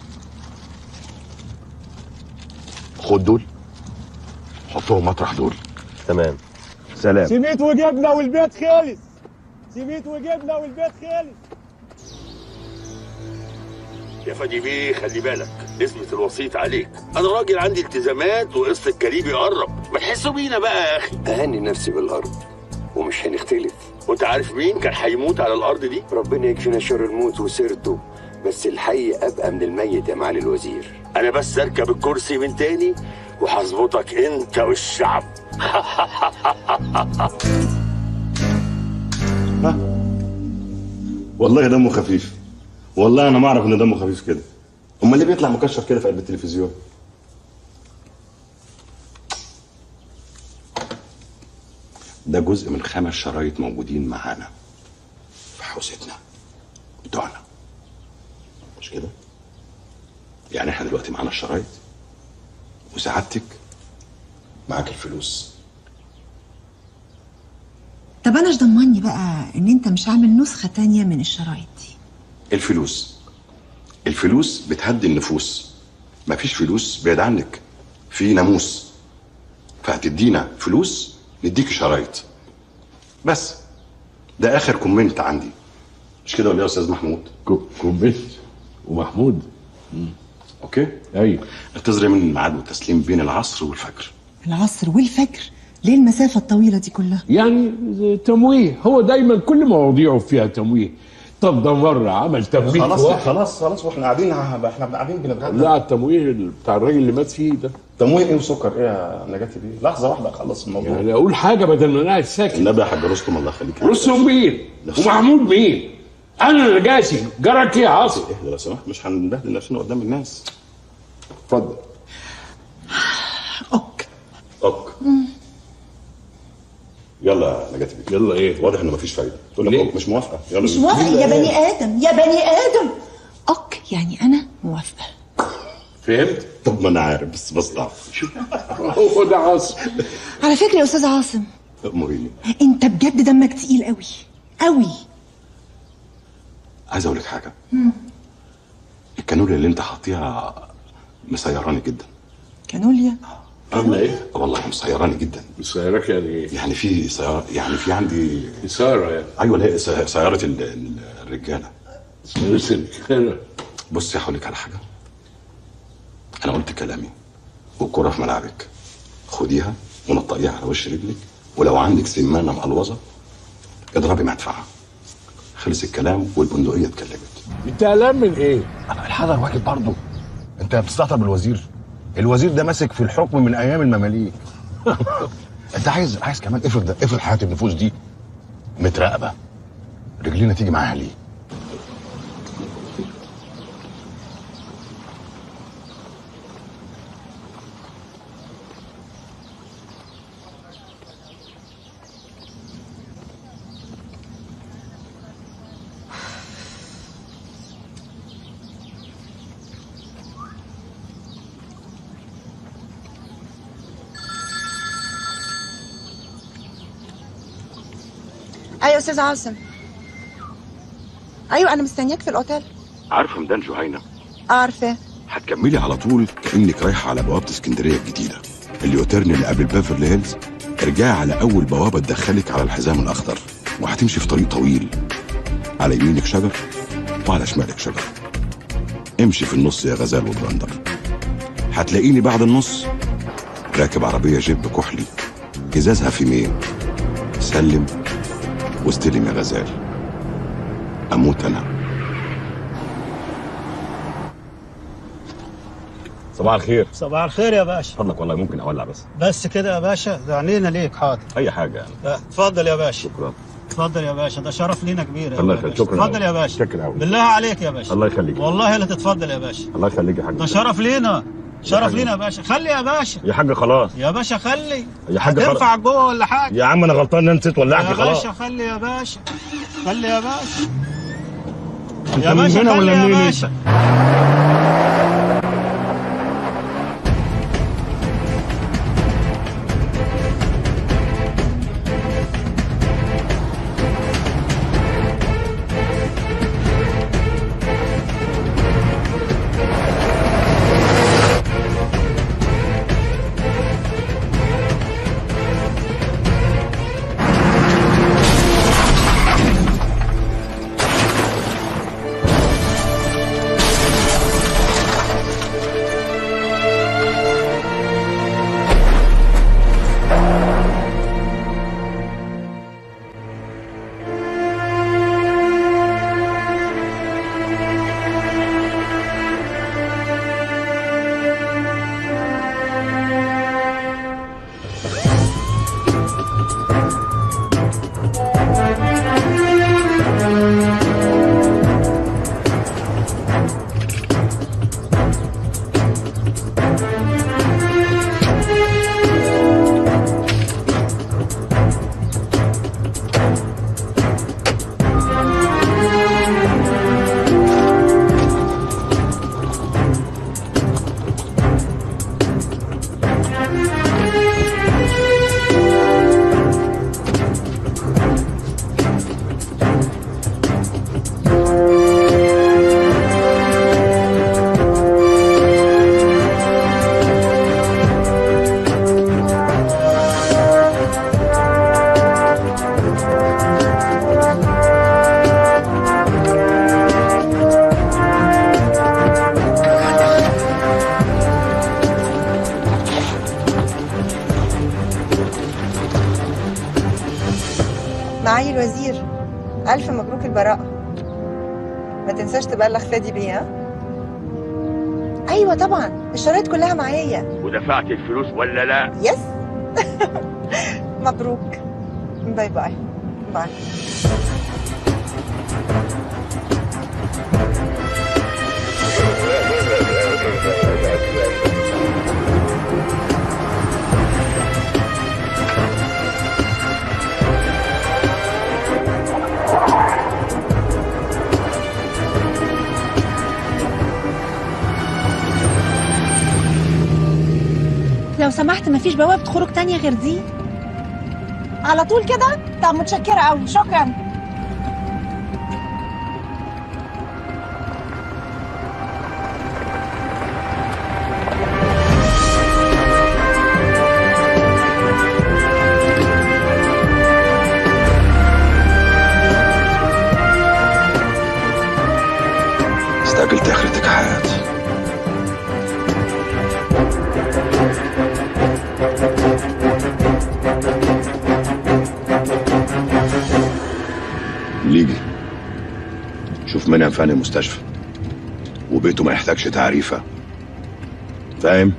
S2: خد دول حطهم مطرح دول
S16: تمام
S2: سلام
S16: سميت وجبنه والبيت خلص سميت وجبنه والبيت خلص
S15: يا فادي بيه خلي بالك نسبة الوسيط عليك انا راجل عندي التزامات وقسط الكريم يقرب ما تحسوا بينا بقى يا اخي
S17: اهني نفسي بالارض ومش هنختلف
S15: وانت عارف مين كان هيموت على الارض دي
S17: ربنا يكفينا شر الموت وسيرته بس الحي ابقى من الميت يا معالي الوزير
S15: انا بس اركب الكرسي من تاني وهظبطك انت والشعب
S1: والله دمه خفيف والله انا ما اعرف ان دمه خفيف كده امال ليه بيطلع مكشر كده في قلب التلفزيون ده جزء من خمس شرايط موجودين معانا في حوزتنا بتوعنا مش كده يعني احنا دلوقتي معانا الشرايط وسعادتك معاك الفلوس
S14: طب انا ايش ضمني بقى ان انت مش عامل نسخه تانية من الشرايط دي
S1: الفلوس الفلوس بتهدي النفوس مفيش فلوس بعيد عنك في ناموس فهتدينا فلوس نديك شرايط بس ده اخر كومنت عندي مش كده ولا إيه يا استاذ محمود
S12: كومنت ومحمود
S1: اوكي
S12: ايوه
S1: انتظري من الميعاد والتسليم بين العصر والفجر
S14: العصر والفجر ليه المسافه الطويله دي كلها
S12: يعني تمويه هو دايما كل مواضيعه فيها تمويه طب ده مره عمل تمويه
S1: خلاص
S12: واحد.
S1: خلاص خلاص واحنا قاعدين احنا قاعدين بنتغدى
S12: لا التمويه بتاع الراجل اللي مات فيه ده
S1: تمويه ايه وسكر ايه يا نجاتي بيه لحظه واحده اخلص الموضوع
S12: يعني اقول حاجه بدل ما انا قاعد ساكت
S1: النبي يا حاج رستم الله يخليك
S12: رستم مين ومحمود مين انا اللي جاسي جرك ايه يا عاصم
S1: اهدى لو سمحت مش هنبهدل نفسنا قدام الناس اتفضل
S14: اوك
S1: اوك يلا يا نجاتي بيه
S12: يلا ايه
S1: واضح انه مفيش فايده تقول لك أوك، مش موافقه يلا
S14: مش
S1: بينا.
S14: موافق يا بني ادم يا بني ادم اوك يعني انا موافقه
S1: فهمت طب ما انا عارف بس بصدع
S12: هو ده عاصم
S14: على فكره يا استاذ عاصم
S1: اموريني
S14: انت بجد دمك تقيل قوي قوي
S1: عايز اقول لك حاجه الكانوليا اللي انت حاطيها مسيراني جدا
S14: كانوليا
S12: عامله ايه؟
S1: والله مسيراني جدا
S12: مسيرك يعني ايه؟
S1: يعني في سيارة يعني في عندي
S12: إثارة يعني
S1: ايوه لا سي- سيارة ال- ال- الرجالة
S12: سيارة الرجالة
S1: بصي هقول لك على حاجة أنا قلت كلامي والكرة في ملعبك خديها ونطقيها على وش رجلك ولو عندك سمانة مقلوظة اضربي مدفعها خلص الكلام والبندقية اتكلمت
S12: انت قلقان من ايه؟
S1: الحذر واجب برضه انت بتستهتر بالوزير الوزير ده ماسك في الحكم من ايام المماليك انت عايز عايز كمان افرض ده افرض حياه النفوس دي متراقبه رجلينا تيجي معاها ليه
S14: ايوه يا استاذ عاصم ايوه انا مستنياك في الاوتيل
S2: عارفه ميدان جهينه
S14: عارفه
S1: هتكملي على طول كانك رايحه على بوابه اسكندريه الجديده اليوتيرن اللي قبل بافرلي هيلز ارجعي على اول بوابه تدخلك على الحزام الاخضر وهتمشي في طريق طويل على يمينك شجر وعلى شمالك شجر امشي في النص يا غزال وبراندر هتلاقيني بعد النص راكب عربيه جيب كحلي ازازها في مين سلم واستلم يا غزال اموت انا
S2: صباح الخير
S16: صباح الخير يا باشا
S2: فضلك والله ممكن اولع بس
S16: بس كده يا باشا ده عنينا ليك حاضر
S2: اي حاجه يعني
S16: اه، اتفضل يا باشا
S2: شكرا
S16: اتفضل يا باشا ده شرف لينا كبير يا
S2: الله
S16: باشا.
S2: يخليك شكرا
S16: اتفضل يا باشا
S2: شكرا قوي
S16: بالله عليك يا باشا
S2: الله يخليك
S16: والله لا تتفضل يا باشا
S2: الله يخليك يا حاج
S16: ده شرف لينا شرف
S2: حاج.
S16: لينا يا باشا خلي يا باشا
S2: يا حاج خلاص
S16: يا باشا خلي
S2: يا حاج
S16: تنفع جوه ولا حاجه
S2: يا عم انا غلطان ان انت نسيت
S16: يا
S2: ولعتي خلاص
S16: باشا خلي يا باشا خلي يا باشا
S2: انت
S16: يا
S2: من
S16: باشا
S2: هنا ولا
S16: خلي يا
S2: منين
S16: باشا
S14: مبروك البراءة ما تنساش تبلغ فادي بيه ها ايوه طبعا الشرايط كلها معايا
S2: ودفعت الفلوس ولا لا
S14: يس مبروك باي باي باي لو سمحت مفيش بوابة خروج تانية غير دي على طول كده طب متشكرة قوي شكرا
S1: استعجلت اخرتك يا حياتي ليجي شوف منعم فاني المستشفى وبيته ما يحتاجش تعريفه فاهم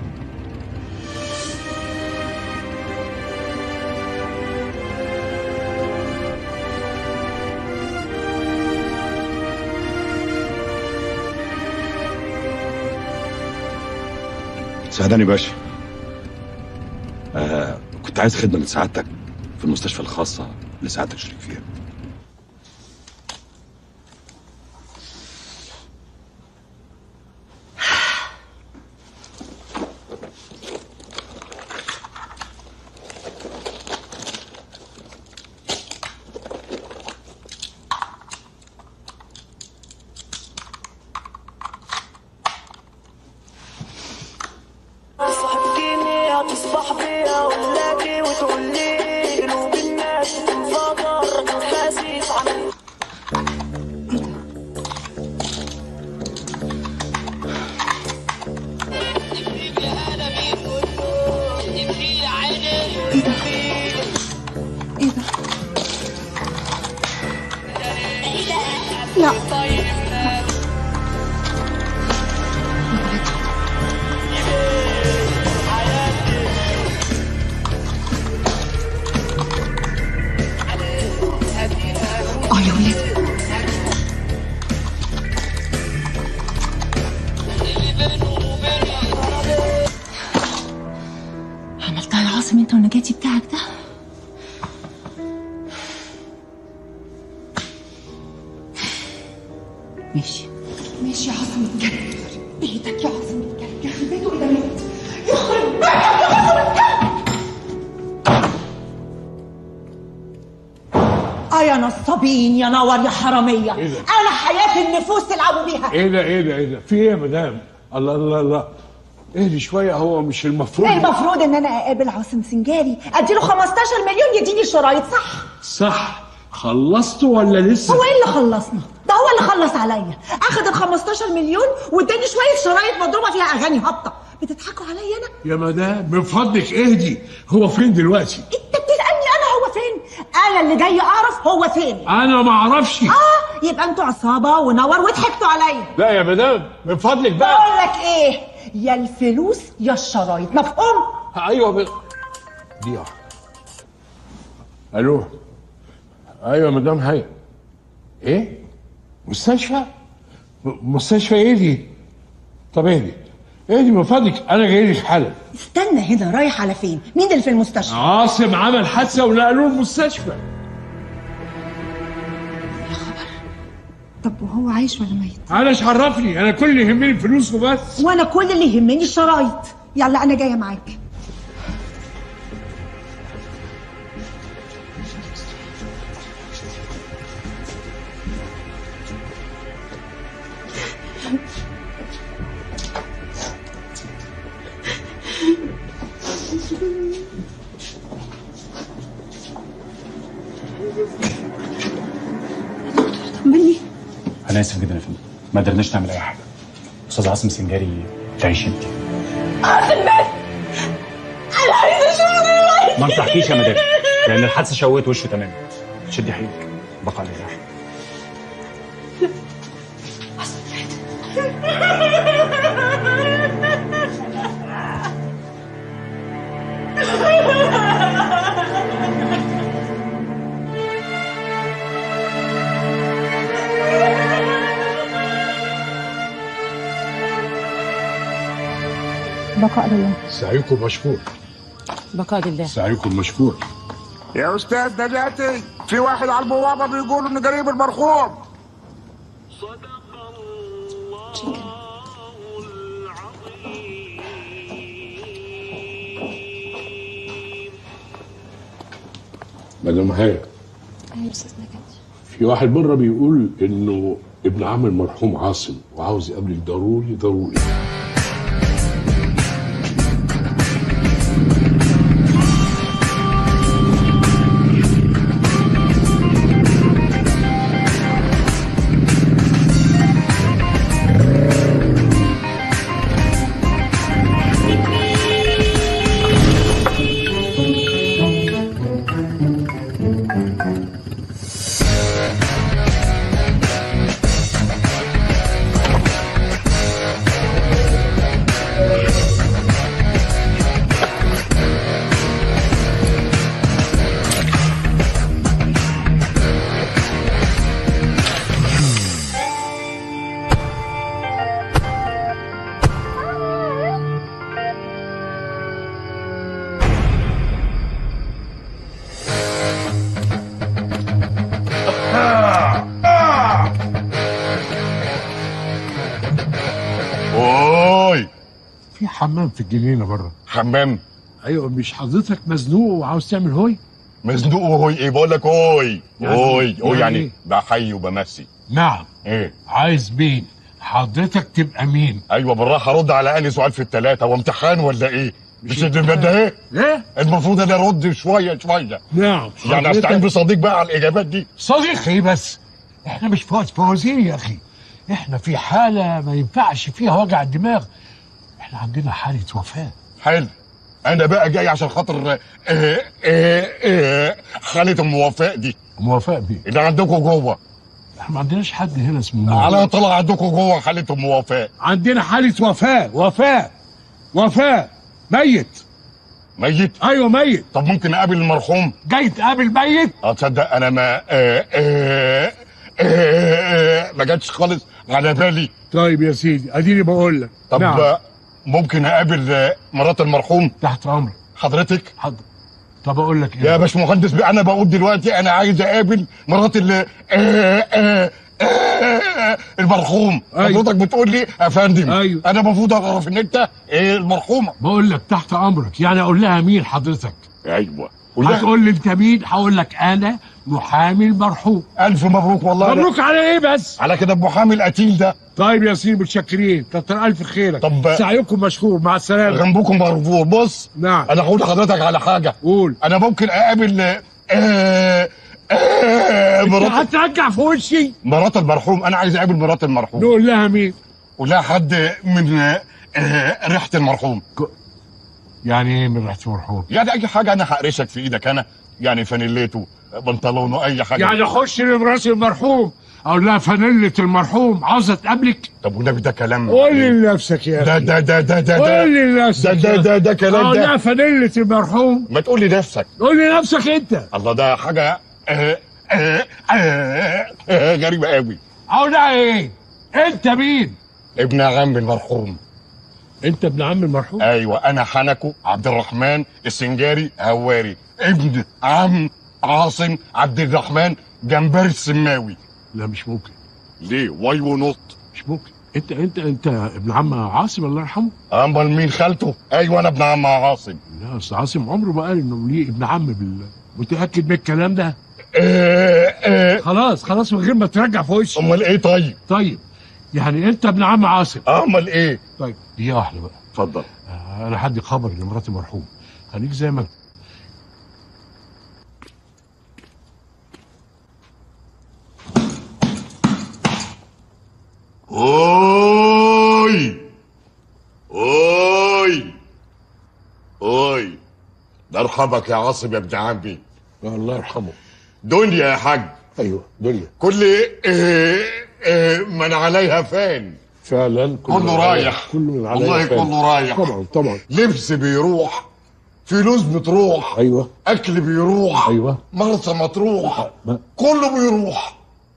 S1: سعداني باشا آه كنت عايز خدمه من سعادتك في المستشفى الخاصه اللي سعادتك شريك فيها
S18: صاحبتيني هتصبح بيها ولاكي وتقول لي قلوب الناس انفجر حاسس عن
S6: لا
S14: اه يا ولاد عملتها يا عاصم انت والنجاتي بتاعك ده ماشي
S6: ماشي يا عاصم الكلب بيتك يا عاصم الكلب يخرب بيته اذا مات يخرب بيتك يا عاصم الكلب
S19: اه يا نصابين يا نور يا حراميه
S12: إيه ده؟
S19: انا حياه النفوس تلعبوا بيها
S12: ايه ده ايه ده ايه ده في ايه يا مدام الله الله الله اهدي شويه هو مش المفروض
S19: ايه المفروض ان انا اقابل عاصم سنجاري اديله 15 مليون يديني الشرايط صح
S12: صح خلصتوا ولا لسه
S19: هو ايه اللي خلصنا ده هو اللي خلص عليا اخد ال 15 مليون واداني شويه شرايط مضروبه فيها اغاني هابطه بتضحكوا عليا انا
S12: يا مدام من فضلك اهدي هو فين دلوقتي
S19: انت بتسالني انا هو فين انا اللي جاي اعرف هو فين
S12: انا ما اعرفش
S19: اه يبقى انتوا عصابه ونور وضحكتوا عليا
S12: لا يا مدام من فضلك بقى
S19: بقول لك ايه يا الفلوس يا الشرايط مفهوم
S12: ايوه ب... دي واحدة. الو ايوه يا مدام هيا ايه مستشفى م- مستشفى ايه دي طب اهدي اهدي من فضلك انا جاي لك حالا
S19: استنى هنا رايح على فين مين اللي في المستشفى
S12: عاصم عمل حادثه ونقلوه المستشفى
S19: طب وهو عايش ولا ميت
S12: انا ايش عرفني انا كل اللي يهمني الفلوس وبس
S19: وانا كل اللي يهمني الشرايط يلا انا جايه معاك طمني
S11: انا اسف جدا يا فندم ما قدرناش نعمل اي حاجه استاذ عاصم سنجاري تعيش انت
S19: عارف الناس انا عايزه اشوفه دلوقتي
S11: ما تحكيش يا مدام لان الحادثه شوهت وشه تماما شدي حيلك بقى على الراحه
S5: بقاء لله
S12: سعيكم مشكور
S10: بقاء لله
S12: سعيكم مشكور
S2: يا استاذ نجاتي في واحد على البوابه بيقول ان قريب المرحوم
S12: مدام هاي
S5: ايوه يا استاذ نجاتي
S12: في واحد بره بيقول انه ابن عم المرحوم عاصم وعاوز يقابلك ضروري ضروري اوي في حمام في الجنينه بره
S20: حمام
S12: ايوه مش حضرتك مزنوق وعاوز تعمل هوي
S20: مزنوق وهوي ايه بقول لك اوي
S12: يعني-
S20: اوي اوي
S12: يعني
S20: يعني
S12: إيه؟
S20: بحيي وبمسي
S12: نعم
S20: ايه
S12: عايز مين حضرتك تبقى مين
S20: ايوه بالراحه رد على اني سؤال في الثلاثه هو امتحان ولا ايه مش اللي ده ايه
S12: ايه
S20: المفروض انا ارد شويه شويه
S12: نعم
S20: يعني
S12: حضرتك-
S20: استعين بصديق بقى على الاجابات دي
S12: صديق ايه بس احنا مش فوز فوازير يا اخي احنا في حاله ما ينفعش فيها وجع الدماغ احنا عندنا حاله وفاه
S20: حلو انا بقى جاي عشان خاطر آه آه آه خالة ام وفاء دي
S12: موافق بيه
S20: اللي عندكم جوه
S12: احنا ما عندناش حد هنا اسمه موافق.
S20: على طلع عندكم جوه خالة ام وفاء
S12: عندنا حاله وفاه وفاه وفاه ميت
S20: ميت
S12: ايوه ميت
S20: طب ممكن اقابل المرحوم
S12: جاي تقابل ميت
S20: اه تصدق انا ما آه آه آه ما جاتش خالص على بالي
S12: طيب يا سيدي اديني بقول لك
S20: طب
S12: نعم.
S20: آه، ممكن اقابل آه، مرات المرحوم
S12: تحت امرك
S20: حضرتك
S12: حاضر طب اقول لك
S20: يا باشمهندس بقى انا بقول دلوقتي انا عايز اقابل مرات ال آه، آه، آه، المرحوم حضرتك بتقول لي يا فندم
S12: أيوه.
S20: انا المفروض اعرف ان انت ايه المرحومه
S12: بقول لك تحت امرك يعني اقول لها مين حضرتك
S20: ايوه
S12: هتقول لي انت مين هقول لك انا محامي المرحوم
S20: الف مبروك والله
S12: مبروك على ايه بس
S20: على كده المحامي القتيل ده
S12: طيب يا سيدي متشكرين كتر الف خيرك
S20: طب
S12: سعيكم مشكور مع السلامه
S20: جنبكم مرفوع بص
S12: نعم
S20: انا هقول لحضرتك على حاجه
S12: قول
S20: انا ممكن اقابل آه، آه، آه،
S12: انت
S20: مرات
S12: هترجع في وشي
S20: مرات المرحوم انا عايز اقابل مرات المرحوم
S12: نقول لها مين
S20: قول لها حد من آه، آه، ريحه المرحوم
S12: يعني ايه من ريحه المرحوم
S20: يعني اي حاجه انا هقرشك في ايدك انا يعني فانيلته بنطلونه اي حاجه
S12: يعني اخش لمراس المرحوم اقول لها فانيلة المرحوم عاوزه تقابلك
S20: طب والنبي ده كلام
S12: قول لي لنفسك يا
S20: ده
S12: اخي
S20: ده ده ده ده ده
S12: قول لي لنفسك
S20: ده ده ده ده كلام
S12: اقول لها
S20: ده
S12: فانيلة المرحوم
S20: ما تقول لي نفسك
S12: قول لي نفسك انت
S20: الله ده حاجه آه، آه، آه، آه، غريبه قوي
S12: اقول لها ايه انت مين
S20: ابن عم المرحوم
S12: انت ابن عم المرحوم
S20: ايوه انا حنكو عبد الرحمن السنجاري هواري ابن عم عاصم عبد الرحمن جمبري السماوي
S12: لا مش ممكن
S20: ليه واي ونط
S12: مش ممكن انت انت انت ابن عم عاصم الله يرحمه
S20: امال مين خالته ايوه انا ابن عم عاصم
S12: لا اصل عاصم عمره ما قال انه ليه ابن عم بال متاكد من الكلام ده
S20: آه، آه.
S12: خلاص خلاص من غير ما ترجع في وشي
S20: امال ايه طيب
S12: طيب يعني انت ابن عم عاصم
S20: امال ايه
S12: طيب دقيقه واحده بقى
S20: اتفضل
S12: آه، انا حدي خبر لمرات المرحوم خليك زي ما
S20: اوي اوي اوي ده ارحمك يا عاصم يا ابن عمي
S12: الله يرحمه
S20: دنيا يا حاج
S12: ايوه دنيا
S20: كل آه، آه، من عليها فان
S12: فعلا
S20: كله رايح
S12: كله من عليا
S20: والله
S12: فعلا.
S20: كله رايح
S12: طبعا طبعا
S20: لبس بيروح فلوس بتروح
S12: ايوه
S20: اكل بيروح
S12: ايوه
S20: مرسى مطروح
S12: ما-
S20: كله بيروح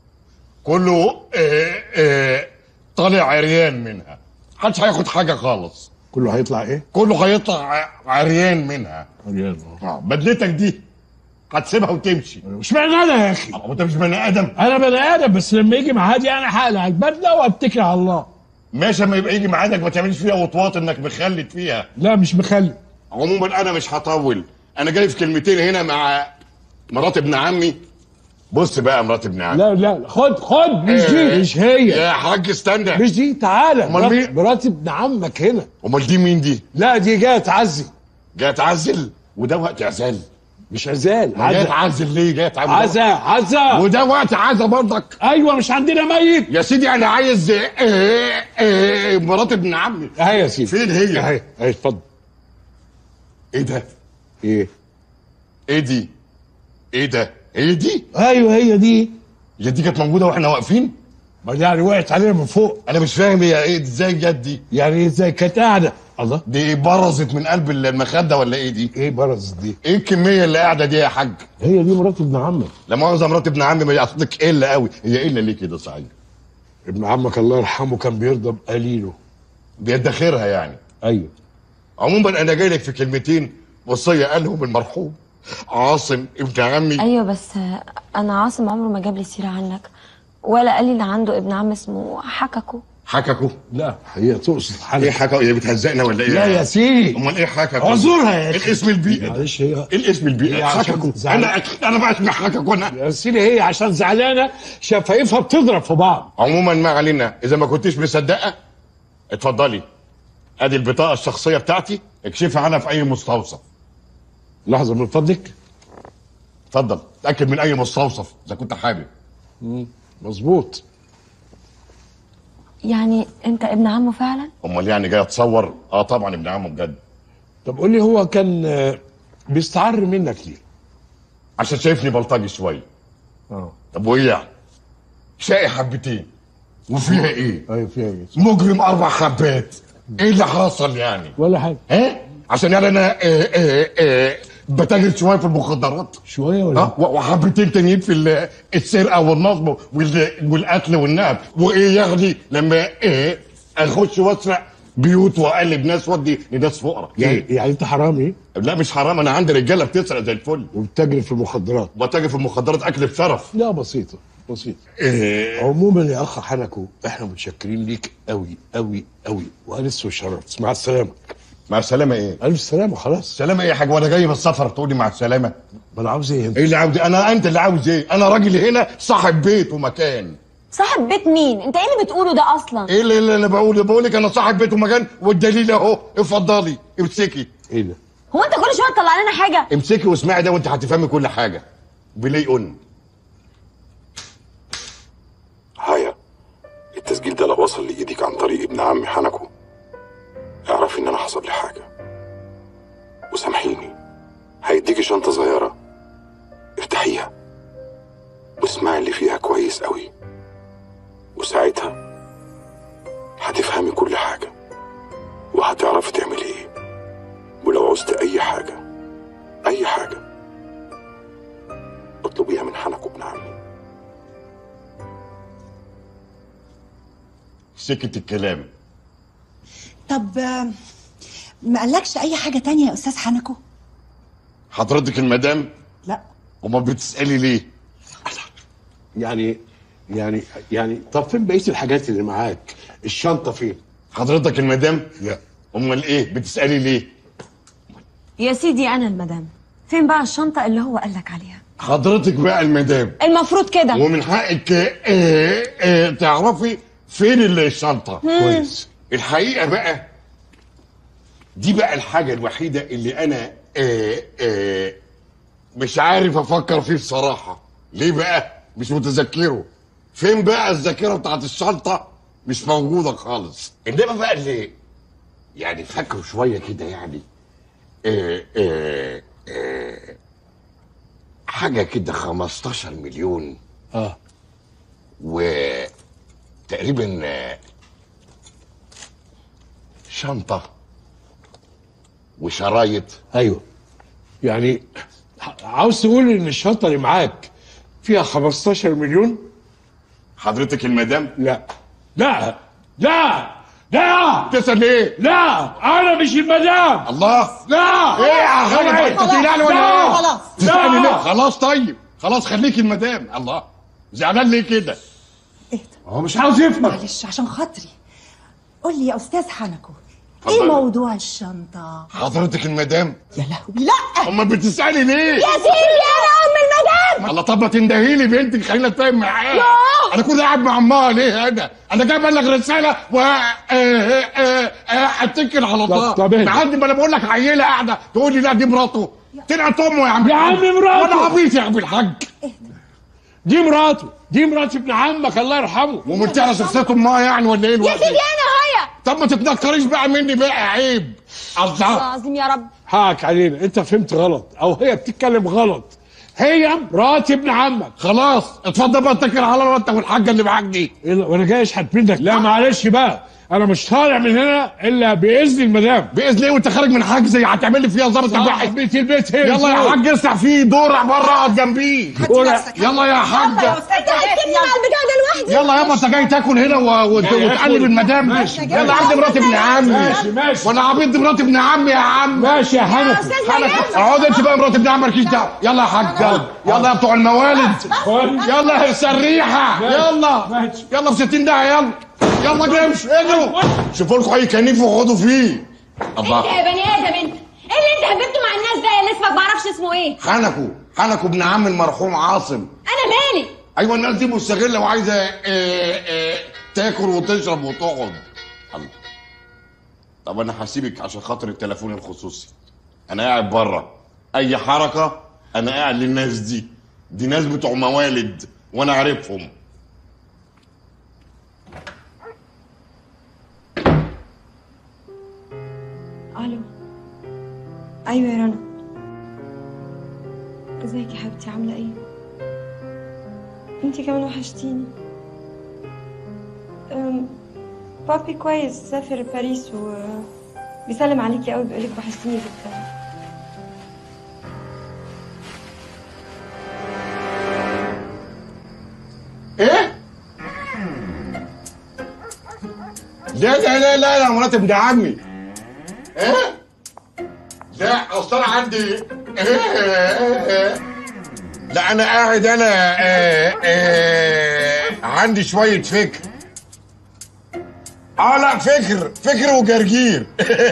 S20: كله آه آه طالع عريان منها محدش هياخد حاجه خالص
S12: كله هيطلع ايه؟
S20: كله هيطلع عريان منها
S12: عريان
S20: آه، بدلتك دي هتسيبها وتمشي
S12: مش معنى انا يا اخي
S20: انت مش بني ادم
S12: انا بني ادم بس لما يجي معادي انا هقلع البدله واتكل على الله
S20: ماشي اما يبقى يجي ميعادك ما تعملش فيها وطواط انك مخلد فيها
S12: لا مش مخلي
S20: عموما انا مش هطول انا جاي في كلمتين هنا مع مرات ابن عمي بص بقى مرات ابن عمي
S12: لا لا خد خد مش دي
S20: إيه؟
S12: مش هي
S20: يا حاج استنى
S12: مش دي تعالى
S20: أمال
S12: مرات-
S20: مين؟
S12: مرات ابن عمك هنا
S20: امال دي مين دي
S12: لا دي جايه تعزي
S20: جايه تعزل وده وقت عزال
S12: مش عزال
S20: ما جايه
S12: عزا
S20: تعزل ليه جايه تعزل
S12: عزا عزا
S20: وده وقت عزا برضك
S12: ايوه مش عندنا ميت
S20: يا سيدي انا عايز آه، آه، آه، مرات ابن عمي
S12: اهي يا سيدي
S20: فين هي
S12: اهي اهي اتفضل
S20: ايه ده
S12: ايه
S20: ايه دي ايه ده هي دي
S12: ايوه هي دي
S20: هي دي كانت موجوده واحنا واقفين
S12: ما يعني وقعت علينا من فوق
S20: انا مش فاهم هي ايه ازاي جت دي
S12: يعني ايه ازاي كانت قاعده الله
S20: دي برزت من قلب المخده ولا ايه دي
S12: ايه برزت دي
S20: ايه الكميه اللي قاعده دي يا حاج
S12: هي دي مرات ابن عمك
S20: لا مؤاخذه مرات ابن عمي ما يقصدك الا قوي هي الا ليه كده صحيح
S12: ابن عمك الله يرحمه كان بيرضى بقليله
S20: بيدخرها يعني
S12: ايوه
S20: عموما انا جاي لك في كلمتين وصيه قالهم المرحوم عاصم ابن عمي
S21: ايوه بس انا عاصم عمره ما جاب لي سيره عنك ولا قال لي ان عنده ابن عم اسمه حككو
S20: حككوا
S12: لا هي تقصد
S20: ايه حككوا هي بتهزقنا ولا ايه
S12: لا يا سيدي
S20: امال ايه حككوا
S12: اعذرها يا
S20: ايه
S12: اخي
S20: الاسم البيئي
S12: معلش هي
S20: ايه الاسم البيئي
S12: هي عشان
S20: حككوا
S12: زعلان.
S20: انا انا بقى اسمي حككوا انا
S12: يا سيدي هي عشان زعلانه شفايفها بتضرب في بعض
S20: عموما ما علينا اذا ما كنتش مصدقه اتفضلي ادي البطاقه الشخصيه بتاعتي اكشفها عنها في اي مستوصف
S12: لحظه من فضلك
S20: اتفضل اتاكد من اي مستوصف اذا كنت حابب
S12: مظبوط
S21: يعني انت ابن عمه فعلا
S20: امال يعني جاي اتصور اه طبعا ابن عمه بجد
S12: طب قول لي هو كان آه، بيستعر منك ليه
S20: عشان شايفني بلطجي شويه
S12: اه
S20: طب وايه يعني شقي حبتين وفيها ايه
S12: ايوه فيها ايه
S20: مجرم اربع حبات ايه اللي حصل يعني
S12: ولا حاجه
S20: ها عشان يعني انا آه آه آه بتاجر شويه في المخدرات
S12: شويه ولا
S20: اه و- وحبتين تانيين في ال- السرقه والنصب وال- والقتل والنهب وايه ياخدي لما ايه اخش واسرق بيوت واقلب ناس ودي لناس فقراء
S12: يعني
S20: إيه؟
S12: يعني انت حرامي
S20: لا مش حرام انا عندي رجاله بتسرق زي الفل
S12: وبتجري في المخدرات
S20: بتاجر في المخدرات اكل بشرف
S12: لا بسيطه بسيطه
S20: إيه
S12: عموما يا اخ حنكو احنا متشكرين ليك قوي قوي قوي وانس وشرفت مع السلامه
S20: مع السلامه ايه
S12: الف سلامه خلاص
S20: سلامه ايه يا حاج وانا جاي من السفر تقول لي مع السلامه
S12: ما انا عاوز ايه انت
S20: ايه اللي عاوز انا انت اللي عاوز ايه انا راجل هنا صاحب بيت ومكان
S21: صاحب بيت مين انت ايه اللي بتقوله ده اصلا
S20: ايه اللي, اللي انا بقوله بقول لك انا صاحب بيت ومكان والدليل اهو اتفضلي امسكي
S12: ايه ده
S21: هو انت كل شويه تطلع لنا حاجه
S20: امسكي واسمعي ده وانت هتفهمي كل حاجه بلاي اون
S1: هيا التسجيل ده لو وصل لإيدك عن طريق ابن عمي حنكو اعرفي إن أنا حصل لي حاجة وسامحيني هيديكي شنطة صغيرة افتحيها واسمعي اللي فيها كويس قوي وساعتها هتفهمي كل حاجة وهتعرفي تعملي ايه ولو عوزت أي حاجة أي حاجة اطلبيها من حنكو ابن عمي
S20: سكت الكلام
S19: طب آه، ما قالكش اي حاجه تانية يا استاذ حنكو
S20: حضرتك المدام
S19: لا
S20: امال بتسالي ليه
S12: يعني يعني يعني طب فين بقيه الحاجات اللي معاك الشنطه فين
S20: حضرتك المدام
S12: لا
S20: امال ايه بتسالي ليه
S21: يا سيدي انا المدام فين بقى الشنطه اللي هو قال لك عليها
S20: حضرتك بقى المدام
S21: المفروض كده
S20: ومن حقك آه آه تعرفي فين الشنطه
S21: مم.
S20: كويس الحقيقه بقى دي بقى الحاجه الوحيده اللي انا آه آه مش عارف افكر فيه بصراحه ليه بقى مش متذكره فين بقى الذاكره بتاعت الشنطه مش موجوده خالص انما بقى اللي يعني فاكره شويه كده يعني آه آه آه حاجه كده 15 مليون
S12: اه
S20: و تقريبا آه، شنطه وشرايط
S12: ايوه يعني عاوز تقول ان الشنطه اللي معاك فيها 15 مليون
S20: حضرتك المدام
S12: لا لا لا لا
S20: تسأل ليه؟
S12: لا انا مش المدام
S20: الله
S12: لا
S20: ايه يا خالد انت تقلقني ولا
S12: لا.
S20: ايه؟
S12: خلاص.
S20: تسألني
S12: لا.
S20: ليه؟ خلاص طيب خلاص خليك المدام الله زعلان ليه كده؟
S12: هو مش عاوز يفهم
S19: معلش عشان خاطري قول لي يا استاذ حنكو ايه
S20: اتفضلي.
S19: موضوع الشنطه
S20: حضرتك المدام
S19: يا لهوي لا
S20: امال بتسألي ليه؟
S19: يا سيدي انا ام المدام
S20: الله طب ما تندهي لي بنتك خلينا اتفاهم معاها
S19: لا.
S20: انا كنت قاعد مع امها ليه انا انا جاي ابلغ رساله و آه، آه، آه، اتكل على الله
S12: طب اهدى.
S20: عندي ما انا بقول لك عيله قاعده تقول لي لا دي مراته طلعت امه يا عم
S12: يا عم مراته.
S20: وانا عبيط يا عم الحاج
S12: دي مراته دي مرات ابن عمك الله يرحمه
S20: ومنتهي على شخصيه امها يعني ولا ايه الوقت
S21: انا هيا
S20: طب ما تتنكريش بقى مني بقى عيب الله
S21: العظيم يا رب
S12: حقك علينا انت فهمت غلط او هي بتتكلم غلط هي مرات ابن عمك
S20: خلاص اتفضل بقى اتكل على الله انت والحاجه اللي معاك دي
S12: إيه ده؟ وانا جاي اشحت منك لا معلش بقى انا مش طالع من هنا الا باذن المدام
S20: باذن ايه وانت خارج من حجز هتعمل لي فيها ظابط البحث
S12: صاحبة البيت هي
S20: يلا يا حاج اسرح فيه دورع بره اقعد جنبيه يلا يا حاج
S19: انت هتسيبني مع البتاع ده لوحدي
S20: يلا يابا انت جاي تاكل هنا و- وت-
S12: جاي
S20: وتقلب
S12: آكل.
S20: المدام
S12: ماشي،
S20: يلا عندي مرات ابن عمي
S12: ماشي، ماشي.
S20: وانا عبيط دي مرات ابن عمي يا عم
S12: ماشي يا حنفي
S20: حنفي اقعد انت بقى مرات ابن عمي مالكيش دعوه يلا يا حاج يلا يلا يا بتوع الموالد يلا يا سريحه يلا يلا في 60 دقيقه يلا يلا جمش اجروا شوفوا لكم اي كنيف وخدوا فيه الله
S21: انت يا بني ادم انت ايه اللي انت هببته مع الناس ده اللي اسمك معرفش اسمه ايه
S20: حنكو حنكو ابن عم المرحوم عاصم
S21: انا مالي
S20: ايوه الناس دي مستغله وعايزه آه، آه، تاكل وتشرب وتقعد الله طب انا هسيبك عشان خاطر التليفون الخصوصي انا قاعد بره اي حركه انا قاعد للناس دي دي ناس بتوع موالد وانا عارفهم
S21: الو ايوه يا رنا ازيك يا حبيبتي عامله ايه انتي كمان وحشتيني أم، بابي كويس سافر باريس و بيسلم عليكي قوي بيقولك وحشتيني جدا
S20: ايه لا لا لا لا لا مرات ابن عمي ايه لا اصل انا عندي إيه إيه إيه. لا انا قاعد انا إيه إيه عندي شويه فكر اه لا فكر فكر وجرجير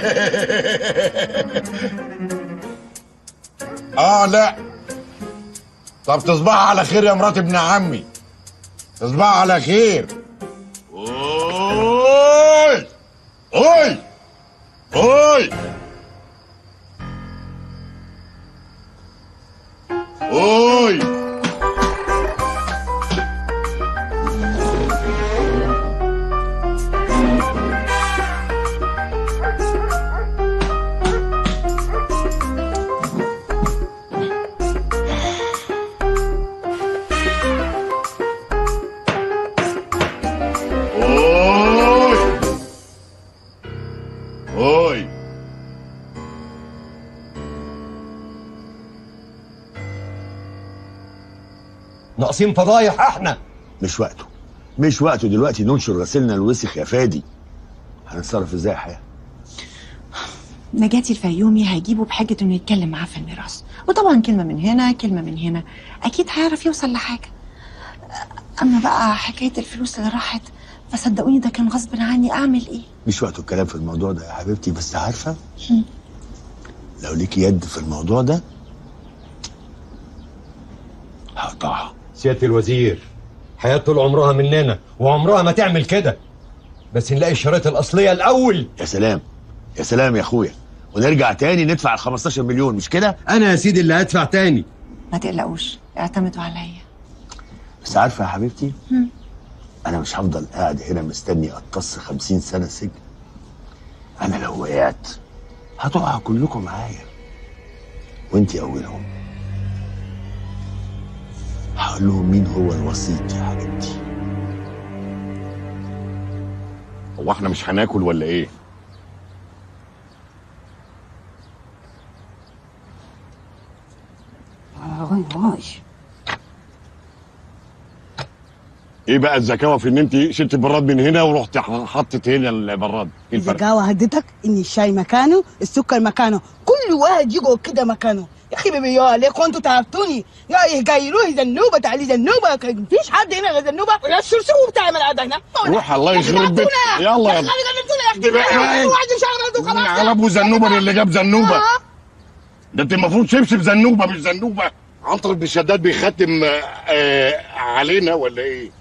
S20: اه لا طب تصبح على خير يا مرات ابن عمي تصبح على خير اوي اوي اوي اوي اوي اوي
S4: ناقصين فضايح احنا
S9: مش وقته مش وقته دلوقتي ننشر غسيلنا الوسخ يا فادي هنتصرف ازاي يا حياه
S14: نجاتي الفيومي هيجيبه بحجة انه يتكلم معاه في الميراث وطبعا كلمة من هنا كلمة من هنا اكيد هيعرف يوصل لحاجة اما بقى حكاية الفلوس اللي راحت فصدقوني ده كان غصب عني اعمل ايه
S9: مش وقته الكلام في الموضوع ده يا حبيبتي بس عارفه
S14: هم.
S9: لو ليكي يد في الموضوع ده هقطعها
S4: سيادة الوزير حياة طول عمرها مننا وعمرها ما تعمل كده بس نلاقي الشرايط الأصلية الأول
S9: يا سلام يا سلام يا اخويا ونرجع تاني ندفع ال 15 مليون مش كده
S4: أنا يا سيدي اللي هدفع تاني
S14: ما تقلقوش اعتمدوا عليا
S9: بس عارفه يا حبيبتي
S14: هم.
S9: انا مش هفضل قاعد هنا مستني اقتص 50 سنه سجن انا لو وقعت هتقعوا كلكم معايا وانتي اولهم هقول لهم مين هو الوسيط يا حبيبتي
S20: هو احنا مش هناكل ولا ايه ايه بقى الذكاوه في ان انت شلت البراد من هنا ورحت حطت هنا البراد ايه الفرق
S8: الزقاوة هدتك ان الشاي مكانه السكر مكانه كل واحد يقعد كده مكانه يا اخي بيبي يا عليكم انتوا تعبتوني يا قايلوه زنوبه تعالي زنوبه كان مفيش حد هنا غير زنوبه ولا الشرشور بتاع القعده هنا
S20: روح الله يخرب بيتك يلا
S8: يلا
S20: يلا
S8: يا
S20: دي بقى
S8: اخي
S20: إيه؟
S8: واحد يشغل
S20: من على ابو زنوبه من اللي جاب زنوبه
S8: آه.
S20: ده انت المفروض شبشب زنوبه مش زنوبه عنتر بن شداد بيختم آه، آه علينا ولا ايه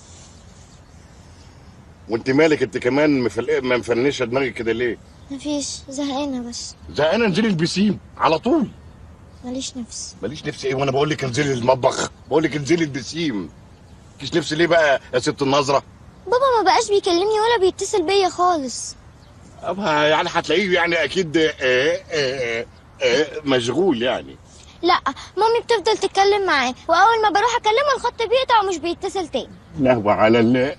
S20: وانت مالك انت كمان مفل... ما مفنشه دماغك كده ليه
S22: مفيش زهقانة بس
S20: زهقانه انزلي البسيم على طول
S22: ماليش نفس
S20: ماليش نفسي ايه وانا بقول لك انزلي المطبخ بقول لك انزلي البسيم مالكيش نفسي ليه بقى يا ست النظره
S22: بابا ما بقاش بيكلمني ولا بيتصل بيا خالص
S20: أبها يعني هتلاقيه يعني اكيد آه آه آه مشغول يعني
S22: لا مامي بتفضل تتكلم معاه واول ما بروح اكلمه الخط بيقطع ومش بيتصل تاني
S20: لهو على ال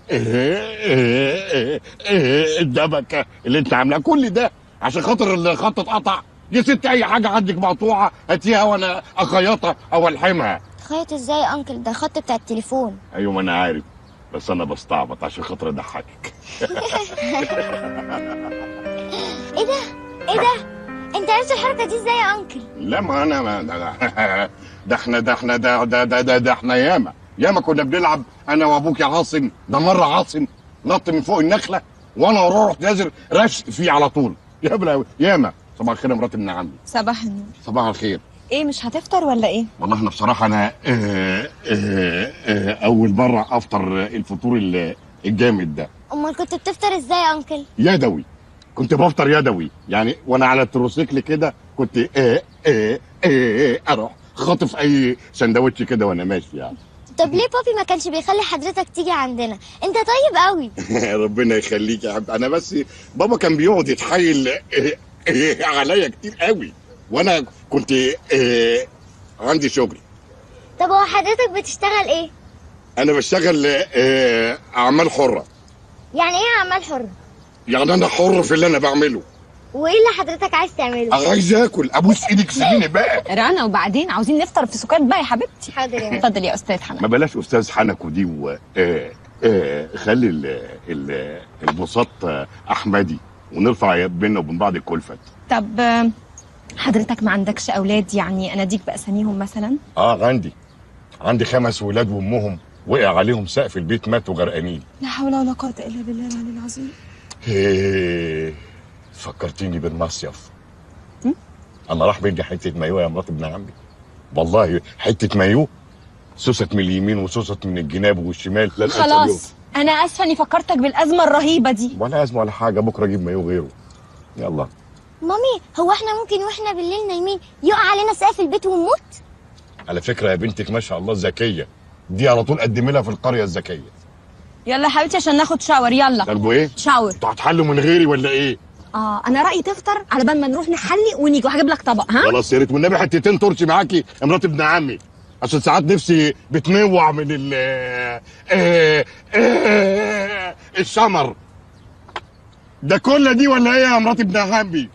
S20: الدبكه اللي انت عاملاها كل ده عشان خاطر الخط اتقطع يا ست اي حاجه عندك مقطوعه هاتيها وانا اخيطها او الحمها
S22: خيط ازاي يا انكل ده الخط بتاع التليفون
S20: ايوه ما انا عارف بس انا بستعبط عشان خاطر اضحكك
S22: ايه ده ايه ده انت عرفت الحركه دي ازاي يا انكل
S20: لا ما انا ما ده, ده, ده احنا ده احنا ده ده ده, ده, ده احنا ياما ياما كنا بنلعب انا وابوك يا عاصم ده مره عاصم نط من فوق النخله وانا وراه رحت نازل رش فيه على طول يا بلا ياما صباح الخير يا مرات ابن عمي
S5: صباح النور
S20: صباح الخير
S5: ايه مش هتفطر ولا ايه
S20: والله انا بصراحه انا آه آه آه اول مره افطر الفطور ال- الجامد ده
S22: امال كنت بتفطر ازاي يا انكل
S20: يدوي كنت بفطر يدوي يعني وانا على التروسيكل كده كنت آه آه آه اروح خاطف اي سندوتش كده وانا ماشي يعني
S22: طب ليه بابي ما كانش بيخلي حضرتك تيجي عندنا انت طيب قوي
S20: ربنا يخليك يا حبيبي انا بس بابا كان بيقعد يتحايل آه، آه، عليا كتير قوي وانا كنت آه، عندي شغل
S22: طب هو حضرتك بتشتغل ايه
S20: انا بشتغل آه، اعمال حره
S22: يعني ايه اعمال حر
S20: يعني انا حر في اللي انا بعمله
S22: وايه اللي حضرتك عايز تعمله
S20: عايز اكل ابوس ايدك سيبيني بقى
S5: رنا وبعدين عاوزين نفطر في سكات بقى يا حبيبتي
S22: حاضر يا
S5: اتفضل يا استاذ حنان
S20: ما بلاش استاذ حنكو دي و آه، آه، خلي ال ال البساط آه، احمدي ونرفع بيننا وبين بعض الكلفت
S5: طب آه، حضرتك ما عندكش اولاد يعني اناديك باساميهم مثلا
S20: اه عندي عندي خمس ولاد وامهم وقع عليهم سقف البيت ماتوا غرقانين
S5: لا حول ولا قوه الا بالله العلي العظيم
S20: إيه، فكرتيني بالمصيف انا راح بيدي حته مايو يا مرات ابن عمي والله حته مايو سوست من اليمين وسوست من الجناب والشمال لا الأسد يوم.
S5: خلاص انا اسفه اني فكرتك بالازمه الرهيبه دي
S20: ولا ازمه ولا حاجه بكره اجيب مايو غيره يلا
S22: مامي هو احنا ممكن واحنا بالليل نايمين يقع علينا سقف البيت ونموت
S20: على فكره يا بنتك ما شاء الله ذكيه دي على طول قدمي لها في القريه الذكيه
S5: يلا يا حبيبتي عشان ناخد شاور يلا
S20: طالبوا ايه
S5: شاور
S20: انتوا هتحلوا من غيري ولا ايه
S5: اه انا رايي تفطر على بال ما نروح نحلي ونيجي وهجيب لك طبق ها
S20: خلاص يا ريت والنبي حتتين ترشي معاكي يا مرات ابن عمي عشان ساعات نفسي بتنوع من ال آه، آه، الشمر ده كل دي ولا ايه يا مرات ابن عمي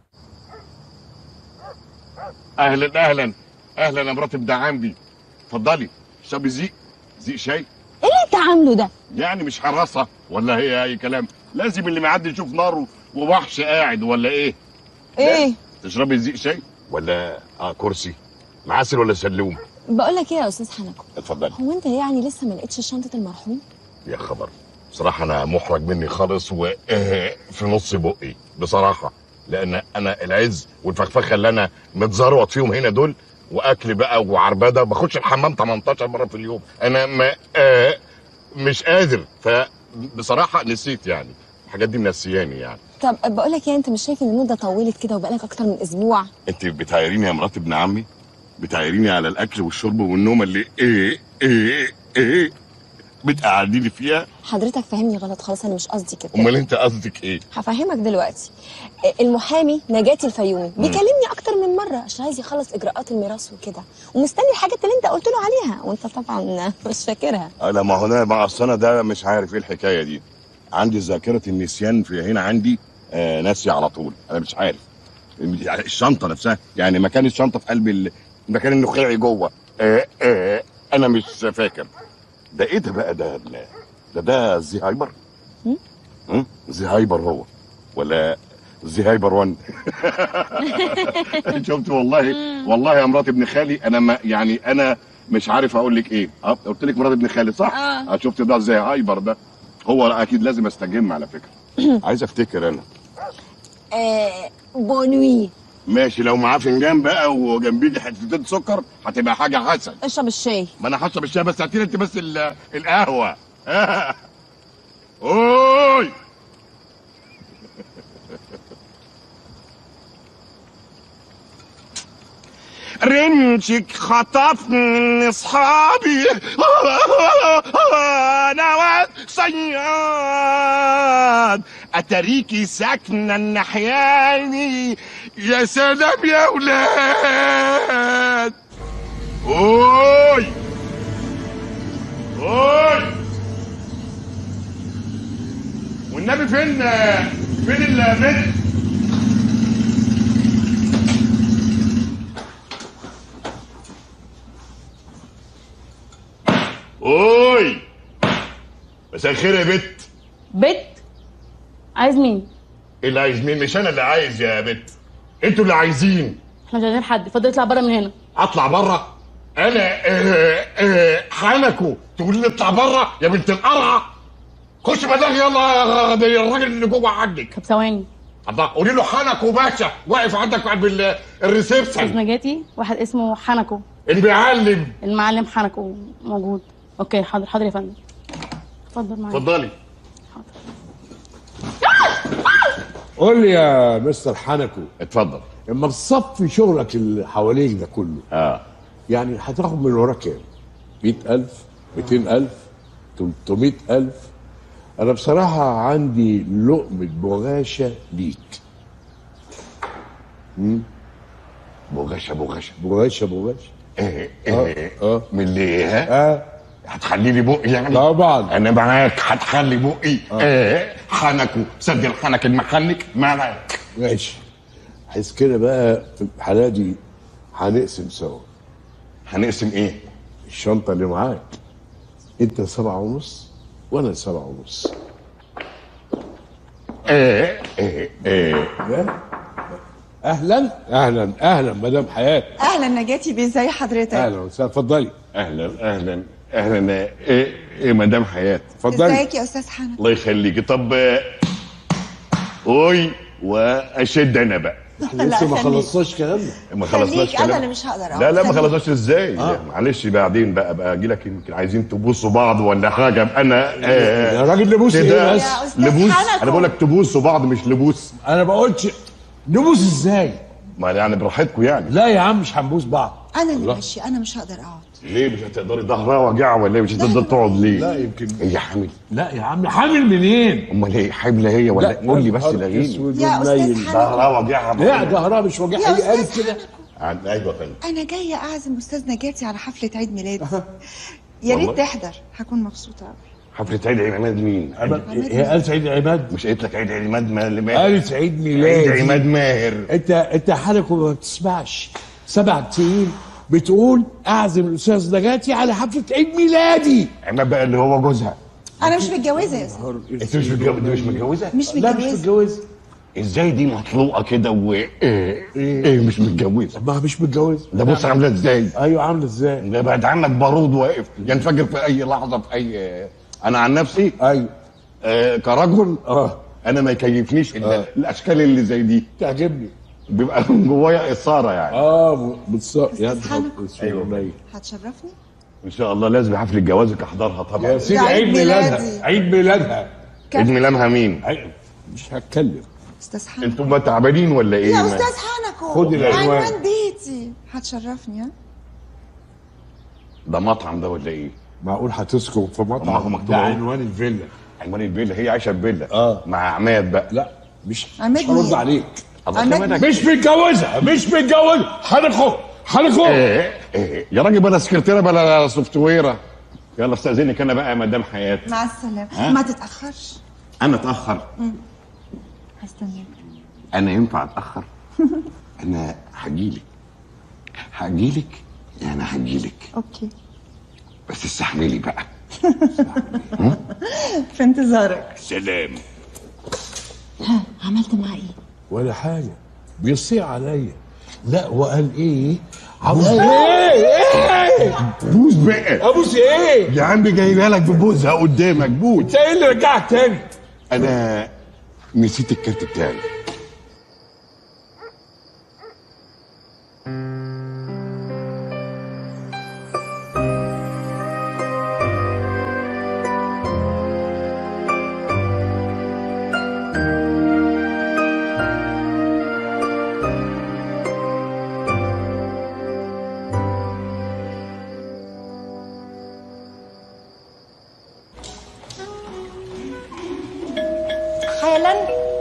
S20: اهلا اهلا اهلا يا مرات ابن عمي اتفضلي اشربي زيق زيق شاي
S5: ايه اللي انت عامله ده
S20: يعني مش حراسه ولا هي اي كلام لازم اللي معدي يشوف ناره ووحش قاعد ولا ايه
S5: ايه
S20: تشربي زيق شاي ولا اه كرسي معسل ولا سلوم
S5: بقول لك ايه يا استاذ حنكو
S20: اتفضلي
S5: هو انت يعني لسه ما لقيتش شنطه المرحوم
S20: يا خبر بصراحة أنا محرج مني خالص وفي نص بقي بصراحة لأن أنا العز والفخفخة اللي أنا متزروط فيهم هنا دول وأكل بقى وعربدة بخش الحمام 18 مرة في اليوم أنا ما آه مش قادر فبصراحة نسيت يعني الحاجات دي منسياني يعني
S5: طب بقول لك ايه انت مش شايف ان المده طولت كده وبقالك اكتر من اسبوع
S20: أنت بتعايريني يا مرات ابن عمي بتعايريني على الأكل والشرب والنوم اللي إيه إيه إيه بتقعديني فيها
S5: حضرتك فاهمني غلط خالص انا مش قصدي كده
S20: أمال أنت قصدك إيه؟
S5: هفهمك دلوقتي المحامي نجاتي الفيومي بيكلمني اكتر من مره عشان عايز يخلص اجراءات الميراث وكده ومستني الحاجات اللي انت قلت له عليها وانت طبعا مش فاكرها
S20: اه لا ما هو انا ما اصل انا ده مش عارف ايه الحكايه دي
S2: عندي ذاكره النسيان في هنا عندي آه ناسي على طول انا مش عارف يعني الشنطه نفسها يعني مكان الشنطه في قلب ال- المكان النخاعي جوه آه آه انا مش فاكر ده ايه ده بقى ده ده ده, ده زهايبر هم؟ زهايبر هو ولا زهايبر 1 شفت والله والله يا مرات ابن خالي انا ما يعني انا مش عارف اقول لك ايه أه، قلت لك مرات ابن خالي صح
S5: آه.
S2: آه، شفت ده زي هايبر ده هو اكيد لازم استجم على فكره عايز افتكر انا
S5: آه بونوي
S2: ماشي لو معاه فنجان بقى وجنبيه حتتين سكر هتبقى حاجه حسن
S5: اشرب الشاي
S2: ما انا هشرب الشاي بس هاتي لي انت بس ال- القهوه اوي رنشك خطفني من اصحابي انا صياد اتريكي ساكنه النحياني يا سلام يا ولاد اوي اوي والنبي فين فين البنت اوي مساء الخير يا بت
S10: بت عايز مين؟
S2: ايه اللي عايز مين مش انا اللي عايز يا بت انتوا اللي عايزين
S10: احنا مش عايزين حد اتفضل اطلع بره من هنا
S2: اطلع بره انا آه آه حنكو تقول لي اطلع بره يا بنت القرعه خش بدل يلا ده الراجل اللي جوه عندك
S10: طب ثواني
S2: الله قولي له حنكو باشا واقف عندك قلب ال-
S10: استاذ
S2: الريسبشن
S10: نجاتي واحد اسمه حنكو
S2: اللي بيعلم
S10: المعلم حنكو موجود اوكي حاضر حاضر يا فندم اتفضل معايا
S2: اتفضلي
S12: قول لي يا مستر حنكو
S2: اتفضل
S12: اما تصفي شغلك اللي حواليك ده كله
S2: اه
S12: يعني هتاخد من وراه كام 100000 200000 300000 انا بصراحه عندي لقمه بغاشه ليك مم؟
S2: بغاشه بغاشه
S12: بغاشه بغاشه
S2: ايه
S12: آه،
S2: ايه اه من اللي ها
S12: اه
S2: هتخلي لي بقي يعني
S12: طبعا
S2: انا معاك هتخلي بقي ايه حنكو سد الحنك المحنك معاك
S12: ماشي عايز كده بقى في الحلقه دي هنقسم سوا
S2: هنقسم ايه
S12: الشنطه اللي معاك انت سبعة ونص وانا سبعة ونص
S2: ايه ايه ايه
S12: اهلا اهلا اهلا مدام حياه
S14: اهلا نجاتي بيه ازي حضرتك
S12: اهلا وسهلا اتفضلي
S2: اهلا اهلا اهلا ايه ايه مدام حياه
S14: ازيك يا استاذ حنك
S2: الله يخليكي طب آه، اوي واشد انا بقى
S12: احنا لسه ما خلصناش كلامنا
S2: ما خلصناش
S14: خليك انا
S2: كلام
S14: اللي مش هقدر اقعد
S2: لا لا ما
S14: خليك.
S2: خلصناش ازاي
S12: آه.
S2: لا، معلش بعدين بقى بقى اجي لك يمكن عايزين تبوسوا بعض ولا حاجه أبقى انا آه
S12: يا راجل نبوس
S2: كده
S12: ايه بس
S14: يا أستاذ
S2: لبوس
S14: حنكو.
S2: انا بقول لك تبوسوا بعض مش لبوس
S12: انا ما قلتش نبوس ازاي
S2: ما يعني براحتكم يعني
S12: لا يا عم مش هنبوس بعض
S14: انا اللي
S2: الله.
S14: ماشي انا مش هقدر اقعد
S2: ليه مش هتقدري ظهرها وجع ولا إيه؟ مش هتقدر تقعد ليه
S12: لا يمكن
S2: هي حامل
S12: لا يا عم حامل منين
S2: امال ايه حامله هي ولا
S12: لا،
S2: قول لي بس
S12: نهار
S2: لاغيني
S12: أسود
S14: يا أستاذ
S12: ومنيل.
S14: حنكو.
S2: ظهرها وجعها
S12: لا ظهرها مش وجع
S14: يا
S12: هي
S14: أستاذ
S12: قالت كده
S2: عن- ايوه يا فندم
S14: انا جايه اعزم استاذ نجاتي على حفله عيد ميلادي يا
S2: والله؟
S14: ريت تحضر هكون مبسوطه قوي
S2: حفله عيد عماد مين؟
S12: عماد- هي قالت عيد عماد
S2: مش قالت لك عيد عماد ما- اللي ماهر
S12: قالت عيد ميلادي
S2: عيد عماد ماهر
S12: انت انت حالك ما بتسمعش سبع سنين بتقول اعزم الاستاذ نجاتي على حفله عيد ميلادي
S2: عماد بقى اللي هو جوزها
S14: انا مش متجوزه يا استاذ
S2: انت مش متجوزه دي مش متجوزه؟
S14: مش
S12: لا مش
S14: متجوزه
S12: متجوزه
S2: ازاي دي مطلوقه كده و ايه ايه مش متجوزه
S12: ما مش متجوزه
S2: ده بص عامله ازاي
S12: ايوه عامله ازاي
S2: ده بعد عنك بارود واقف ينفجر في اي لحظه في اي انا عن نفسي
S12: ايوه
S2: آه كرجل
S12: اه
S2: انا ما يكيفنيش الا
S12: آه.
S2: الاشكال اللي زي دي
S12: تعجبني
S2: بيبقى من جوايا اثاره يعني
S12: اه بتص يا
S14: أستاذ حنك.
S2: أيوة.
S12: ايوه
S14: هتشرفني
S2: ان شاء الله لازم حفله جوازك احضرها طبعا
S12: يا سيدي
S14: ده عيد
S12: عيد ميلادها
S14: ميلادي.
S12: عيد ميلادها
S2: عيد ميلادها مين؟
S12: عيد- مش هتكلم
S14: استاذ حنك
S2: انتوا ما تعبانين ولا ايه؟
S14: يا
S2: ما-
S14: استاذ حنكو
S12: خد العنوان.
S14: عنوان بيتي هتشرفني ها
S2: ده مطعم ده ولا ايه؟
S12: معقول هتسكن في
S2: ما هو
S12: مطعم
S2: مكتوب
S12: ده
S2: أهو.
S12: عنوان الفيلا
S2: عنوان الفيلا هي عايشه في فيلا
S12: اه
S2: مع عماد بقى
S12: لا مش
S14: عماد
S12: مش هرد
S14: مين؟
S12: عليك
S2: الله
S14: عماد
S2: كمان
S12: مش متجوزه مش متجوزه حنكو حنكو
S2: ايه ايه يا راجل بلا سكرتيره بلا سوفت ويره يلا استاذنك انا بقى يا مدام حياه
S14: مع السلامه ما تتاخرش
S2: انا اتاخر
S14: هستناك
S2: انا ينفع اتاخر انا هجيلك هجيلك يعني هجيلك
S14: اوكي
S2: بس استحملي بقى
S14: في انتظارك
S2: سلام
S14: ها عملت معاه ايه
S12: ولا حاجه بيصيع عليا لا وقال ايه عاوز
S20: بوس
S12: ايه ايه
S20: بوس بقى
S12: ابوس ايه
S20: يا عم جايبها لك ببوسها قدامك بوس
S12: انت ايه اللي رجعك تاني
S2: انا نسيت الكارت بتاعي
S21: حالا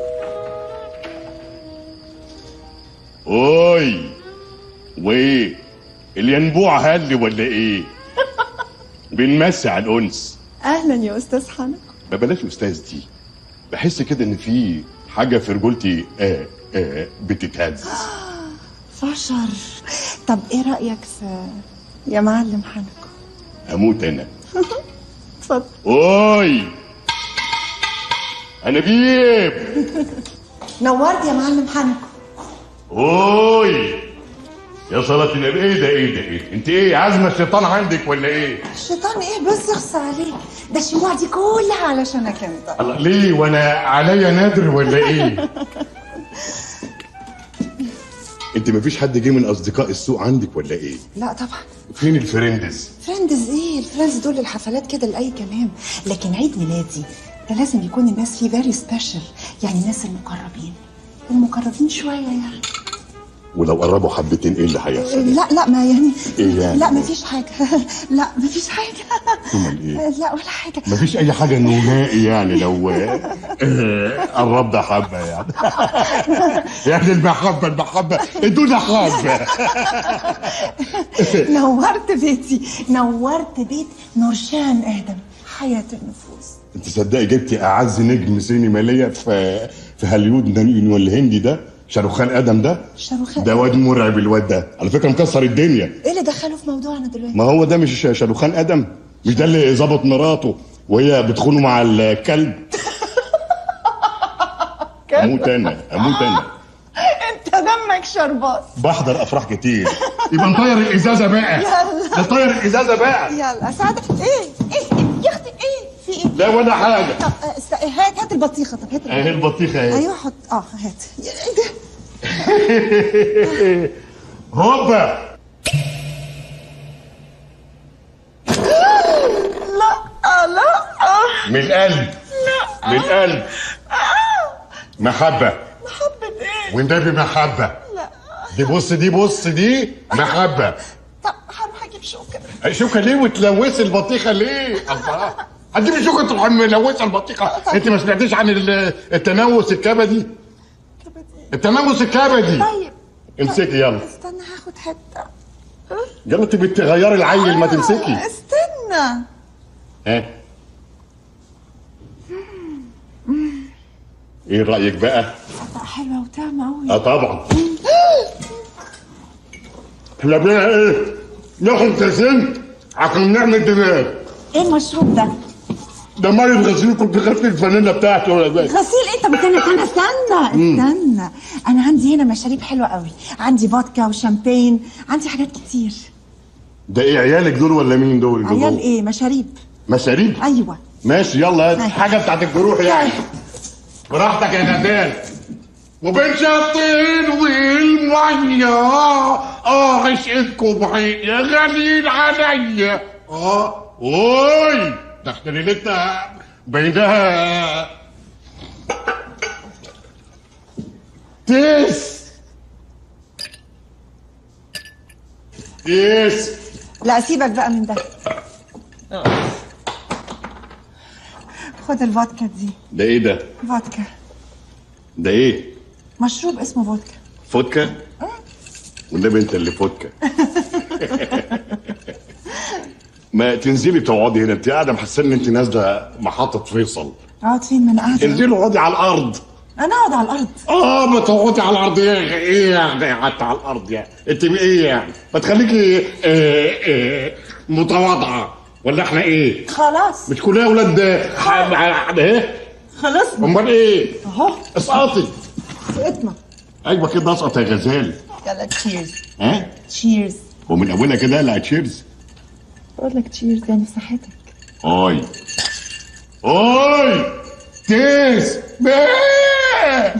S20: اوي وايه الينبوع هل ولا ايه بنمسي على الانس
S14: اهلا يا استاذ حنك
S20: ما بلاش استاذ دي بحس كده ان في حاجه في رجولتي آه آه بتتهز
S14: فشر طب ايه رايك في يا معلم حنك
S20: هموت انا
S14: اتفضل
S20: اوي انا بيب
S14: نورت يا معلم حنك
S20: اوي يا صلاة النبي ايه ده ايه ده ايه انت ايه عازمه الشيطان عندك ولا ايه
S14: الشيطان ايه بس يخص عليك ده الشموع دي كلها علشانك انت
S20: الله ليه وانا عليا نادر ولا ايه انت مفيش حد جه من اصدقاء السوق عندك ولا ايه
S14: لا طبعا
S20: فين الفريندز
S14: فريندز ايه الفريندز دول الحفلات كده لاي كلام لكن عيد ميلادي ده لازم يكون الناس فيه فيري سبيشال يعني الناس المقربين المقربين شويه يعني
S20: ولو قربوا حبتين ايه اللي هيحصل
S14: لا لا ما يعني
S20: ايه يعني
S14: لا مفيش حاجه لا مفيش حاجه
S20: امال ايه
S14: لا ولا حاجه
S20: مفيش اي حاجه نهائي يعني لو آه، قربنا حبه يعني يعني المحبه المحبه ادونا حبه
S14: نورت بيتي نورت بيت نورشان ادم حياه النفوس
S20: انت صدقي جبتي اعز نجم سينما ليا في في هوليوود ده- ولا هندي ده شاروخان ادم ده
S14: شاروخان
S20: ده واد مرعب الواد ده على فكره مكسر الدنيا
S14: ايه اللي دخله في موضوعنا دلوقتي
S20: ما هو ده مش شاروخان ادم مش ده اللي ظبط مراته وهي بتخونه مع الكلب اموت انا اموت انا
S14: انت دمك شربات
S20: بحضر افراح كتير يبقى نطير الازازه بقى
S14: يلا
S20: نطير الازازه بقى
S14: يلا اساعدك ايه ايه يا اختي ايه في ايه
S20: لا ولا حاجه
S14: طب آه، است- هات هات البطيخه طب هات
S20: اهي البطيخه اهي
S14: ايوه حط اه هات ايه ده
S20: هوبا
S14: لا لا
S20: من القلب من القلب محبه
S14: محبة ايه
S20: والنبي محبه
S14: لا
S20: دي بص دي بص دي محبه
S14: طب هروح اجيب شوكه
S20: شوكه ليه وتلوثي البطيخه ليه الله هتجيبي شوكه تروح ملوثه البطيخه انت ما سمعتيش عن ال- التنوس الكبدي التنوس الكبدي
S14: طيب
S20: امسكي يلا
S14: استنى هاخد حته
S20: يلا تبي تغيري العيل ما تمسكي
S14: استنى
S20: ها ايه رايك بقى
S14: تصدق حلوه وطعمه قوي
S20: اه طبعا احنا بقى ايه ناخد كاسين عشان نعمل دماغ
S14: ايه المشروب ده
S20: ده ميه غسيل كنت غسل الفانيلا بتاعته ولا بقى
S14: غسيل ايه طب استنى استنى استنى
S20: مم.
S14: استنى انا عندي هنا مشاريب حلوه قوي عندي فودكا وشامبين عندي حاجات كتير
S20: ده ايه عيالك دول ولا مين دول اللي
S14: عيال
S20: جوه؟
S14: ايه مشاريب
S20: مشاريب
S14: ايوه
S20: ماشي يلا هات
S14: أيوة.
S20: حاجه بتاعت الجروح يعني براحتك يا غزال وبين شطين والميه اه عشقكم يا غاليين عليا اه اوي ده احنا ليلتنا بينها تيس تيس
S14: لا سيبك بقى من ده خد الفودكا دي
S20: ده ايه ده
S14: فودكا
S20: ده ايه
S14: مشروب اسمه فودكا
S20: فودكا والنبي انت اللي فودكا ما تنزلي تقعدي هنا انت قاعده محسن ان انت نازله محطه فيصل
S14: اقعد فين ما انا قاعده
S20: انزلي اقعدي على الارض
S14: انا اقعد على الارض
S20: اه ما تقعدي على الارض يا اخي ايه يعني قعدت على الارض يعني انت ايه يعني ما تخليكي آه آه متواضعه ولا احنا ايه
S14: خلاص
S20: مش كلنا اولاد ايه
S14: خلصنا
S20: امال ايه
S14: اهو
S20: اسقطي
S14: سقطنا
S20: ايوه كده اسقط يا غزال
S14: يلا تشيرز
S20: ها
S14: تشيرز
S20: ومن اولها كده لا تشيرز
S14: بقول لك تشيرز يعني في صحتك
S20: اوي اوي تيس بيه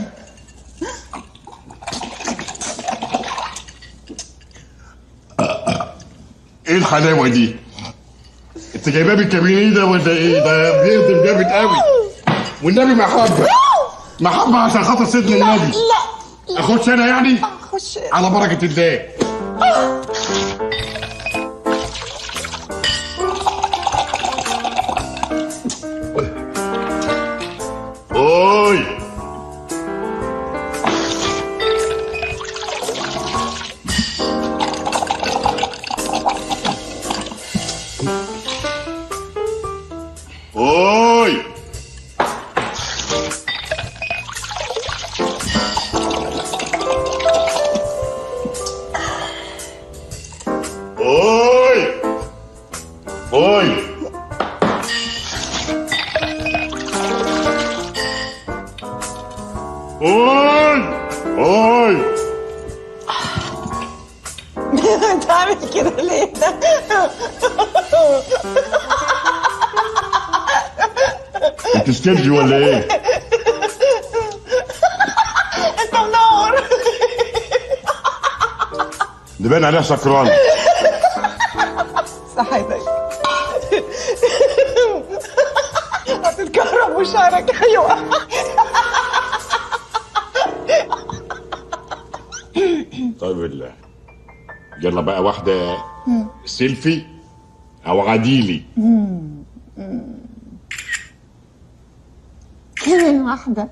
S20: ايه الحلاوه دي انت جايباه بالكابينيه ده ولا ايه ده بيهدم جامد قوي والنبي محبه محبه عشان خاطر سيدنا النبي
S14: لا
S20: اخش انا يعني
S14: خش
S20: على بركه الله اوي اوي اوي اوي اوي اوي
S14: انت عامل كده ليه ده
S20: انت استرجي ولا ايه؟
S14: انت منور
S20: ده باين عليها سكرانه
S14: صحتك هتتكهرب وشعرك هيقع
S20: طيب ال- يلا بقى واحده سيلفي او عديلي
S14: كمان واحدة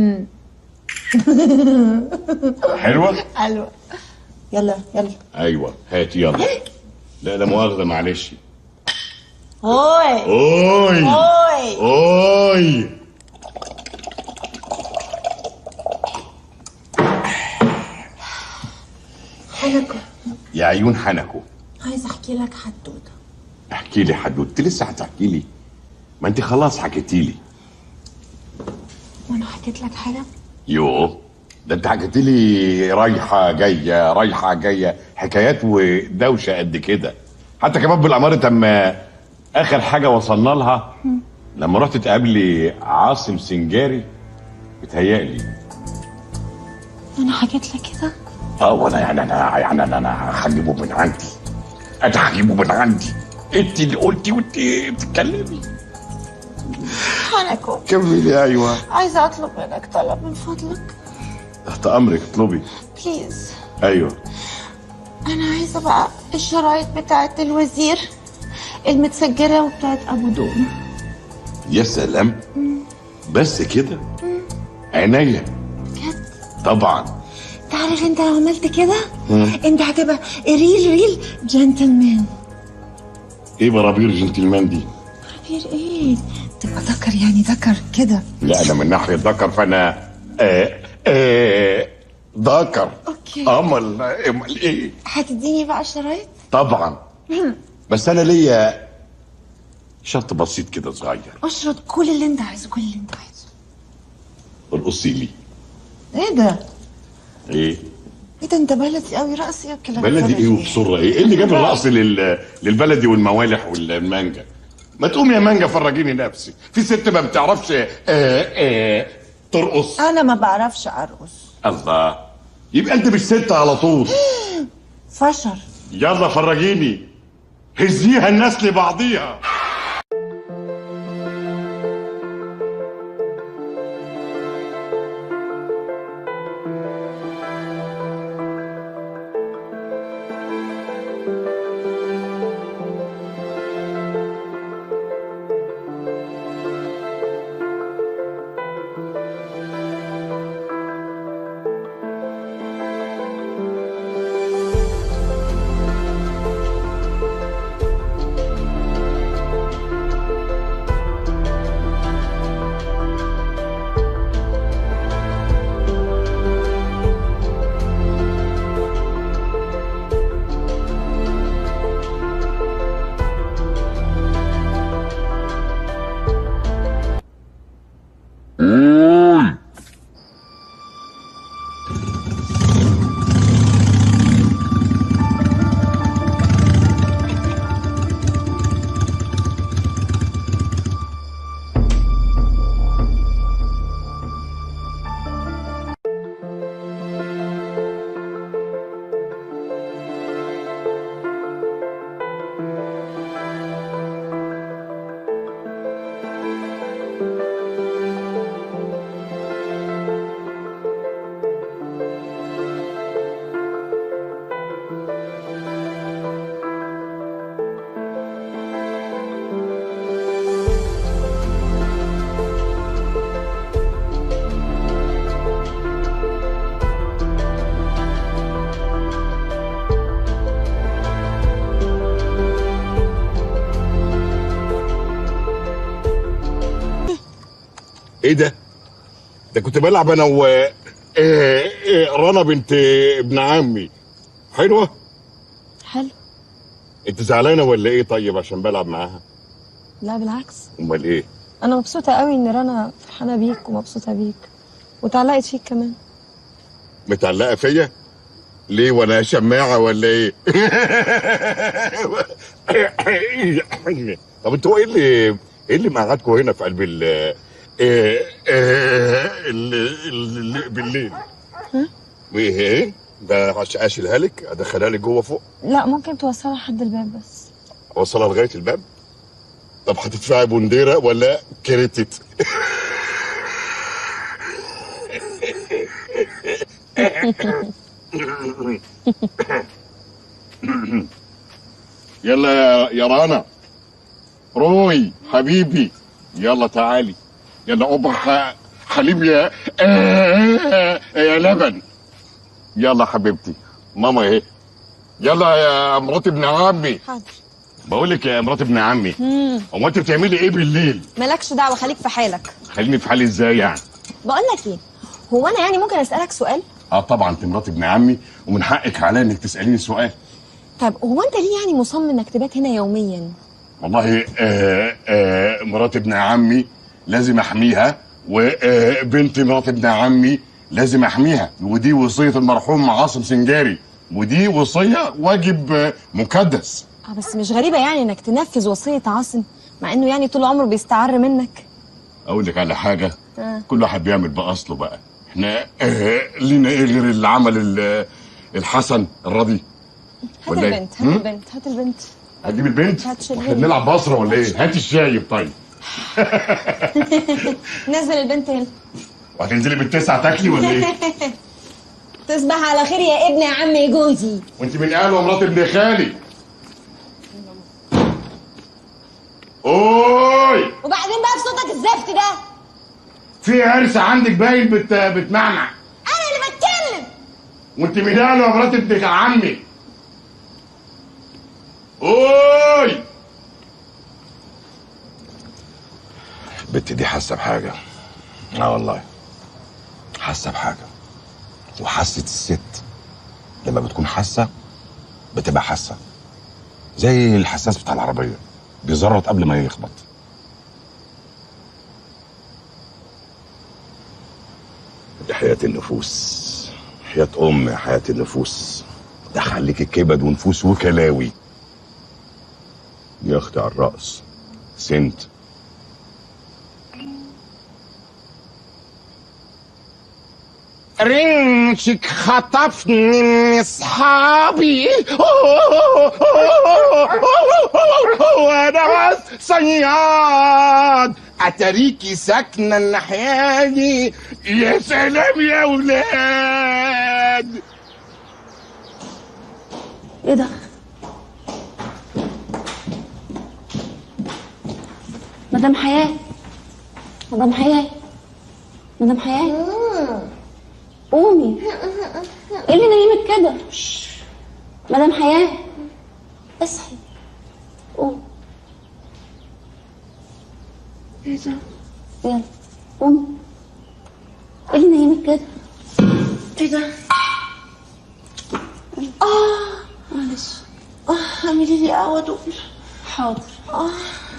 S20: حلوه
S14: حلوة يلا يلا
S20: ايوه هات يلا لا لا مؤاخذه معلش
S14: هوي
S20: اوي
S14: هوي
S20: اوي
S14: حنكو
S20: يا عيون حنكو
S14: عايزة احكي لك حدوتة
S20: احكي لي حدوته لسه هتحكي لي ما انت خلاص حكيتي لي
S14: وانا حكيت لك حاجة
S20: يو ده انت حكيتي لي رايحه جايه رايحه جايه حكايات ودوشه قد كده حتى كمان بالاماره اما اخر حاجه وصلنا لها لما رحت تقابلي عاصم سنجاري بتهيألي
S14: انا حكيت لك كده
S20: اه وانا يعني انا يعني انا انا هجيبه من عندي انا هجيبه من عندي انت اللي قلتي وانت بتتكلمي
S14: حنكو
S20: كملي ايوه
S14: عايزة اطلب منك طلب من فضلك
S20: تحت امرك اطلبي
S14: بليز
S20: ايوه
S14: انا عايزة بقى الشرايط بتاعت الوزير المتسجلة وبتاعت ابو دوم
S20: يا سلام بس كده عينيا طبعا
S14: تعرف انت لو عملت كده
S20: مم.
S14: انت هتبقى ريل ريل جنتلمان
S20: ايه برابير جنتلمان دي
S14: غير ايه تبقى ذكر يعني ذكر كده
S20: لا انا من ناحيه ذكر فانا آه آه ذكر
S14: اوكي
S20: امال امال ايه
S14: هتديني بقى الشرايط
S20: طبعا بس انا ليا شرط بسيط كده صغير
S14: اشرط كل اللي انت عايزه كل اللي انت عايزه
S20: ارقصي لي
S14: ايه ده
S20: ايه
S14: ايه ده انت بلدي قوي راسي والكلام
S20: بلدي ايه وبسره ايه ايه اللي جاب الرقص لل... للبلدي والموالح والمانجا ما تقوم يا مانجا فرجيني نفسي في ست ما بتعرفش آه آه ترقص
S14: انا ما بعرفش ارقص
S20: الله يبقى انت مش ست على طول
S14: فشر
S20: يلا فرجيني هزيها الناس لبعضيها
S2: ايه ده ده كنت بلعب انا و إيه إيه رنا بنت ابن عمي حلوه
S5: حلو
S2: انت زعلانه ولا ايه طيب عشان بلعب معاها
S5: لا بالعكس
S2: امال ايه
S5: انا مبسوطه قوي ان رنا فرحانه بيك ومبسوطه بيك وتعلقت فيك كمان
S2: متعلقه فيا ليه وانا شماعه ولا ايه طب انتوا ايه اللي ايه اللي مقعدكم هنا في قلب ال إيه إيه ال- ال- بالليل
S5: ها؟
S2: ايه ايه ده عش- اشيلها لك ادخلها لك جوه فوق
S5: لا ممكن توصلها لحد الباب بس
S2: اوصلها لغايه الباب طب هتدفعي بنديره ولا كريتت يلا يا يا رنا روي حبيبي يلا تعالي يلا ابا ح- حليب يا آه، يا لبن يلا حبيبتي ماما اهي يلا يا مرات ابن عمي
S5: حاضر
S2: بقول لك يا مرات ابن عمي
S5: مم.
S2: هو انت بتعملي ايه بالليل
S5: مالكش دعوه خليك في حالك
S2: خليني في حالي ازاي يعني
S5: بقول لك ايه هو انا يعني ممكن اسالك سؤال
S2: اه طبعا انت مرات ابن عمي ومن حقك عليا انك تساليني سؤال
S5: طب هو انت ليه يعني مصمم انك تبات هنا يوميا
S2: والله آه آه مرات ابن عمي لازم احميها وبنت مرات ابن عمي لازم احميها ودي وصيه المرحوم عاصم سنجاري ودي وصيه واجب آه، مكدس
S5: اه بس مش غريبه يعني انك تنفذ وصيه عاصم مع انه يعني طول عمره بيستعر منك
S2: اقول لك على حاجه
S5: آه.
S2: كل واحد بيعمل باصله بقى احنا آه لينا ايه غير اللي عمل ال- الحسن الراضي
S5: هات
S2: ولا إيه؟
S5: البنت هات
S2: هم؟
S5: البنت هات البنت
S2: هتجيب البنت
S5: هات شيلين.
S2: واحنا بنلعب بصره ولا ايه هات الشايب طيب
S5: نزل البنت هنا
S2: وهتنزلي بالتسعه تاكلي ولا ايه
S5: تصبح على خير يا ابن عمي جوزي
S2: وانت من اهل ومرات ابن خالي اوي
S5: وبعدين بقى في صوتك الزفت ده
S2: في عرس عندك باين بت... بتمعمع
S5: انا اللي بتكلم
S2: وانت من اهل ومرات ابن عمي اوي البت دي حاسه بحاجه اه والله حاسه بحاجه وحاسه الست لما بتكون حاسه بتبقى حاسه زي الحساس بتاع العربيه بيزرط قبل ما يخبط دي حياة النفوس حياة أم حياة النفوس ده خليك كبد ونفوس وكلاوي يا أختي على الرأس سنت
S20: رنشك خطفني من اصحابي وانا صياد اتريكي ساكنه الناحيه دي يا سلام يا ولاد
S10: ايه ده مدام حياة مدام حياة مدام حياة قومي ايه اللي نايمك كده مدام حياة اصحي قوم ايه ده يلا قومي ايه اللي نايمك كده ايه ده اه معلش اه اعملي لي قهوه دول حاضر اه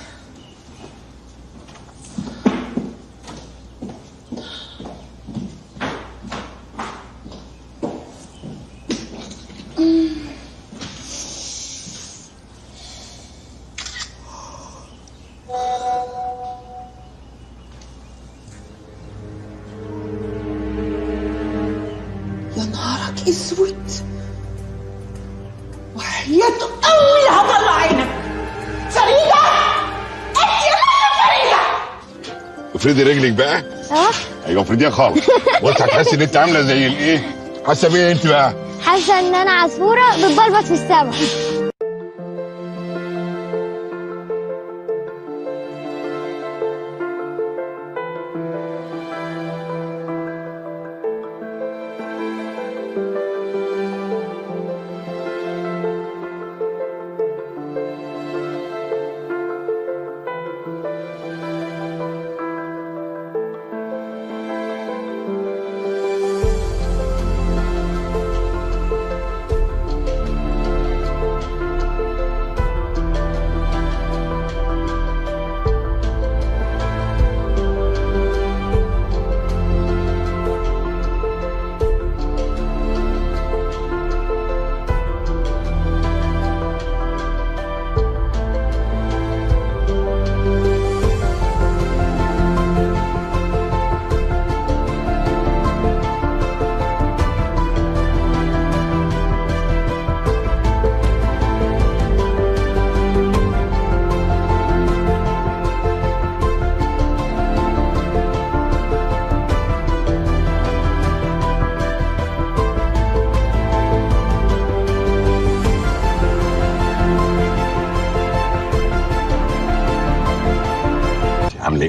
S19: يا نهارك اسود وحياة امي هطلع عينك فريدة انت يا فريدة
S2: افردي رجلك بقى
S22: اه
S2: ايوه افرديها خالص بص هتحسي ان انت عامله زي الايه حاسه بايه انت بقى
S22: حاسه ان انا عصفوره بتبلبط في السما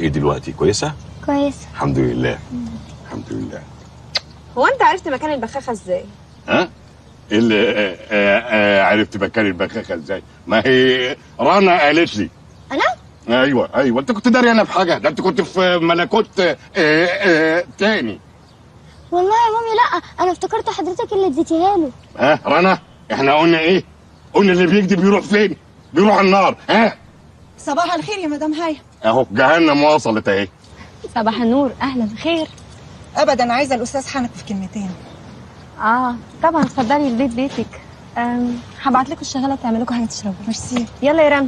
S2: ايه دلوقتي كويسه
S22: كويس
S2: الحمد لله الحمد لله
S5: هو انت عرفت مكان البخاخه ازاي
S2: ها إيه اللي آه آه آه عرفت مكان البخاخه ازاي ما هي رنا قالت لي
S22: انا
S2: ايوه ايوه انت كنت داري انا في حاجه ده انت كنت في ملكوت آه آه تاني
S22: والله يا مامي لا انا افتكرت حضرتك اللي اديتيها له
S2: ها رنا احنا قلنا ايه قلنا اللي بيكذب بيروح فين بيروح النار ها
S14: صباح الخير يا مدام هاي
S2: اهو جهنم وصلت اهي
S5: صباح النور اهلا خير
S14: ابدا عايزه الاستاذ حنك في كلمتين
S5: اه طبعا اتفضلي البيت بيتك أم، هبعت لكم الشغاله تعمل لكم حاجه تشربوا ميرسي يلا يا رنا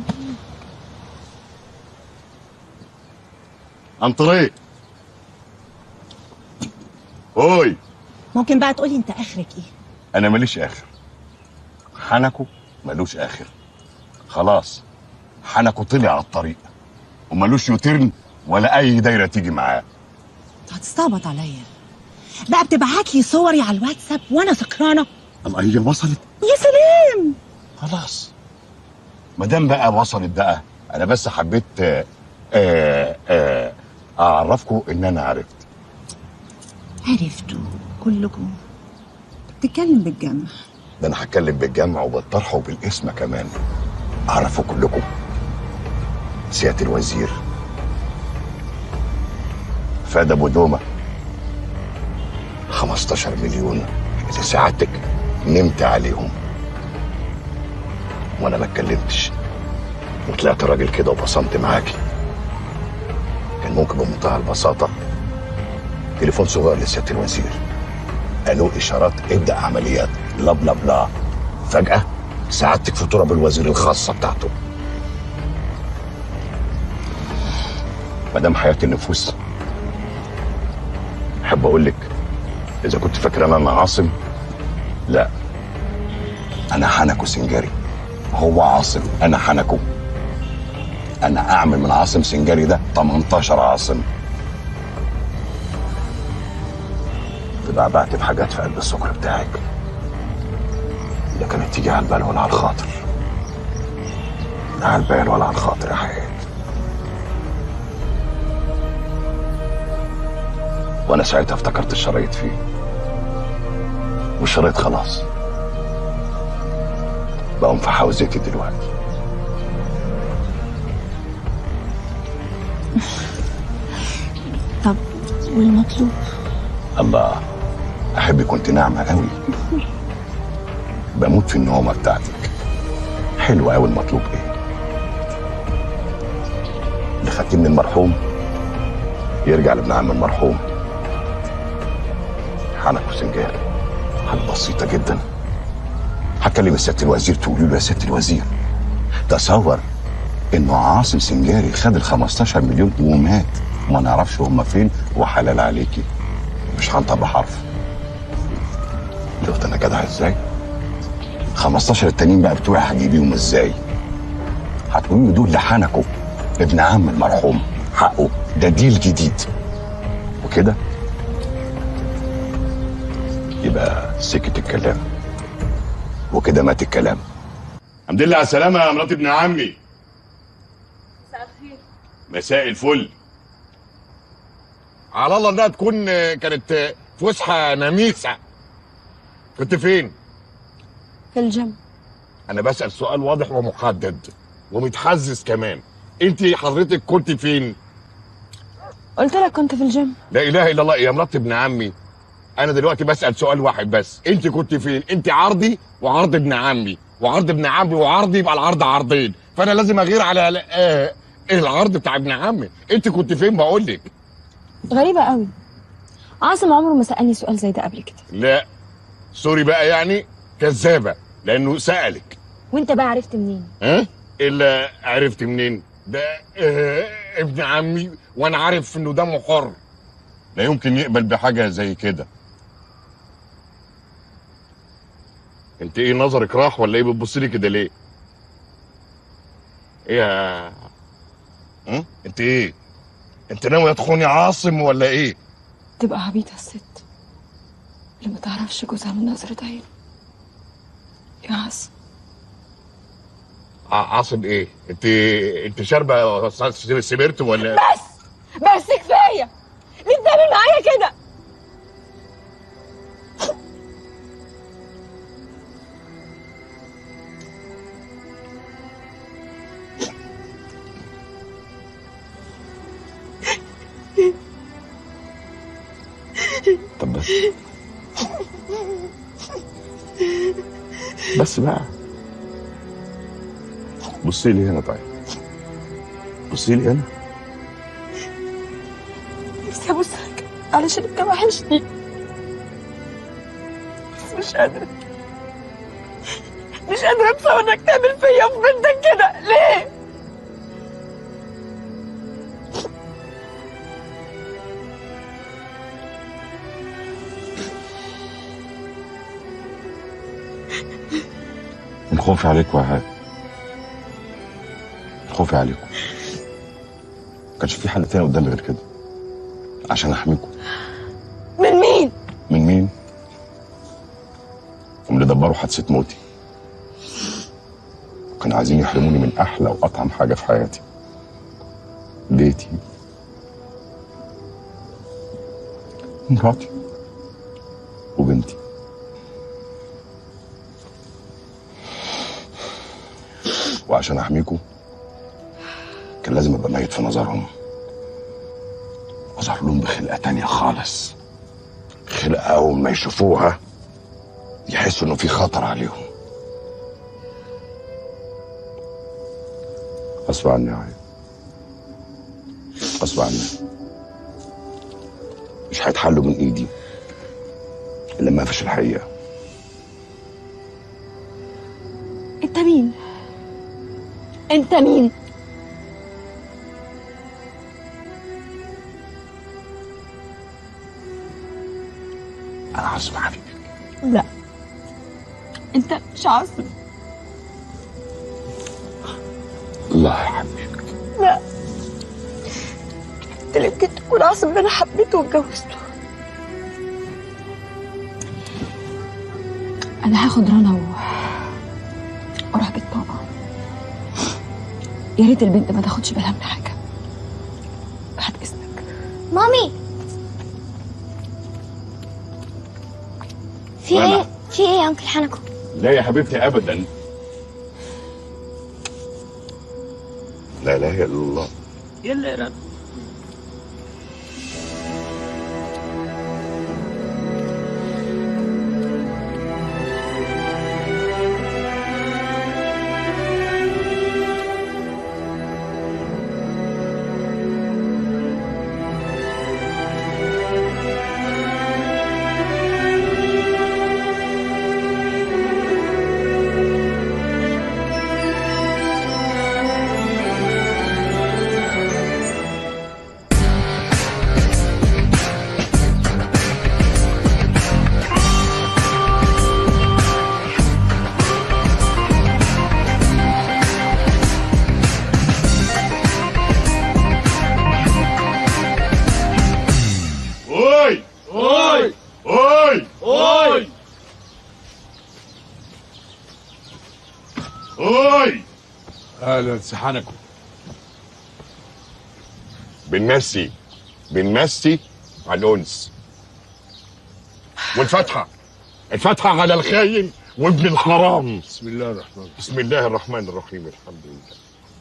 S2: عن طريق اوي
S19: ممكن بقى تقولي انت اخرك ايه
S2: انا ماليش اخر حنكو ملوش اخر خلاص حنكو طلع على الطريق وملوش يوترن ولا اي دايره تيجي معاه
S19: هتستعبط عليا بقى بتبعت لي صوري على الواتساب وانا سكرانه
S2: الله هي وصلت
S19: يا سلام
S2: خلاص ما دام بقى وصلت بقى انا بس حبيت آه آه آه اعرفكم ان انا عرفت
S19: عرفتوا كلكم تتكلم بالجمع
S2: ده انا هتكلم بالجمع وبالطرح وبالاسم كمان اعرفوا كلكم سياده الوزير فاد ابو دومه 15 مليون اللي سعادتك نمت عليهم وانا ما اتكلمتش وطلعت راجل كده وبصمت معاكي كان ممكن بمنتهى البساطه تليفون صغير لسياده الوزير قالوا اشارات ابدا عمليات لا بلا بلا فجاه سعادتك في تراب الوزير الخاصه بتاعته مدام حياه النفوس احب اقول لك اذا كنت فاكر انا عاصم لا انا حنكو سنجاري هو عاصم انا حنكو انا اعمل من عاصم سنجاري ده 18 عاصم تبقى بعت بحاجات في قلب السكر بتاعك لا كانت تيجي على البال ولا على الخاطر لا على البال ولا على الخاطر يا حياتي وانا ساعتها افتكرت الشرايط فيه والشرايط خلاص بقوا في حوزتي دلوقتي
S19: طب والمطلوب
S2: الله احب كنت ناعمه قوي بموت في النومه بتاعتك حلو قوي المطلوب ايه اللي خدتيه من المرحوم يرجع لابن عم المرحوم حنك وسنجاري حاجه بسيطه جدا هكلم الست الوزير تقولي له يا ست الوزير تصور انه عاصم سنجاري خد ال 15 مليون ومات وما نعرفش هما فين وحلال عليكي مش هنطق بحرف شفت انا جدع ازاي 15 التانيين بقى بتوعي هجيبيهم ازاي هتقولي له دول لحنكوا ابن عم المرحوم حقه ده ديل جديد وكده يبقى سكت الكلام وكده مات الكلام الحمد لله على السلامة يا مرات ابن عمي
S21: مساء الخير
S2: مساء الفل على الله انها تكون كانت فسحة نميسة كنت فين؟
S5: في الجيم
S2: انا بسأل سؤال واضح ومحدد ومتحزز كمان انت حضرتك كنت فين؟
S5: قلت لك كنت في الجيم
S2: لا اله الا الله يا مرات ابن عمي انا دلوقتي بسأل سؤال واحد بس انت كنت فين؟ انت عرضي وعرض ابن عمي وعرض ابن عمي وعرضي يبقى العرض عرضين فانا لازم اغير على آه العرض بتاع ابن عمي انت كنت فين بقول لك
S5: غريبه قوي عاصم عمره ما سالني سؤال زي ده قبل كده
S2: لا سوري بقى يعني كذابه لانه سالك
S5: وانت بقى عرفت منين
S2: ها الا عرفت منين ده آه ابن عمي وانا عارف انه دمه حر لا يمكن يقبل بحاجه زي كده انت ايه نظرك راح ولا ايه بتبص لي كده ليه ايه يا ها؟ انت ايه انت ناوي تخوني عاصم ولا ايه
S5: تبقى عبيطه الست اللي ما تعرفش جوزها من نظره عين يا عاصم
S2: ع- عاصم ايه انت انت شاربه سبيرت ولا
S5: بس بس كفايه ليه بتعمل معايا كده
S2: طب بس بس بقى بصي لي هنا طيب بصي لي هنا
S5: نفسي ابوسك علشان انت وحشني بس مش قادره مش قادره اتصور انك تعمل فيا وفي بنتك كده ليه؟
S2: من خوفي عليكم يا هاد من خوفي عليكم ما كانش في حل تاني قدامي غير كده عشان احميكم
S5: من مين؟
S2: من مين؟ هم اللي دبروا حادثة موتي كانوا عايزين يحرموني من أحلى وأطعم حاجة في حياتي بيتي مراتي وبنتي وعشان أحميكم كان لازم أبقى ميت في نظرهم أظهر لهم بخلقة تانية خالص خلقة أول ما يشوفوها يحسوا إنه في خطر عليهم غصب عني يا عين غصب عني مش هيتحلوا من ايدي الا لما اقفش الحقيقه
S5: انت مين؟ انت مين؟
S2: انا عاصم حبيبي
S5: لا انت مش عاصم
S2: الله يا حبيبي
S5: لا انت اللي يمكن تكون عاصم اللي انا حبيته واتجوزته انا هاخد رنا و... واروح بيت بابا يا ريت البنت ما تاخدش بالها من حاجه بعد اذنك
S22: مامي في
S2: ولا.
S22: ايه في ايه يا انكل حنكو
S2: لا يا حبيبتي ابدا لا اله الا الله
S5: يلا يا رنا
S2: اوي اوي اوي اوي اوي
S12: اهلا سحنكم
S2: بنمسي بنمسي على الانس والفتحه الفتحه على الخاين وابن الحرام
S12: بسم الله الرحمن الرحيم
S2: بسم الله الرحمن الرحيم الحمد لله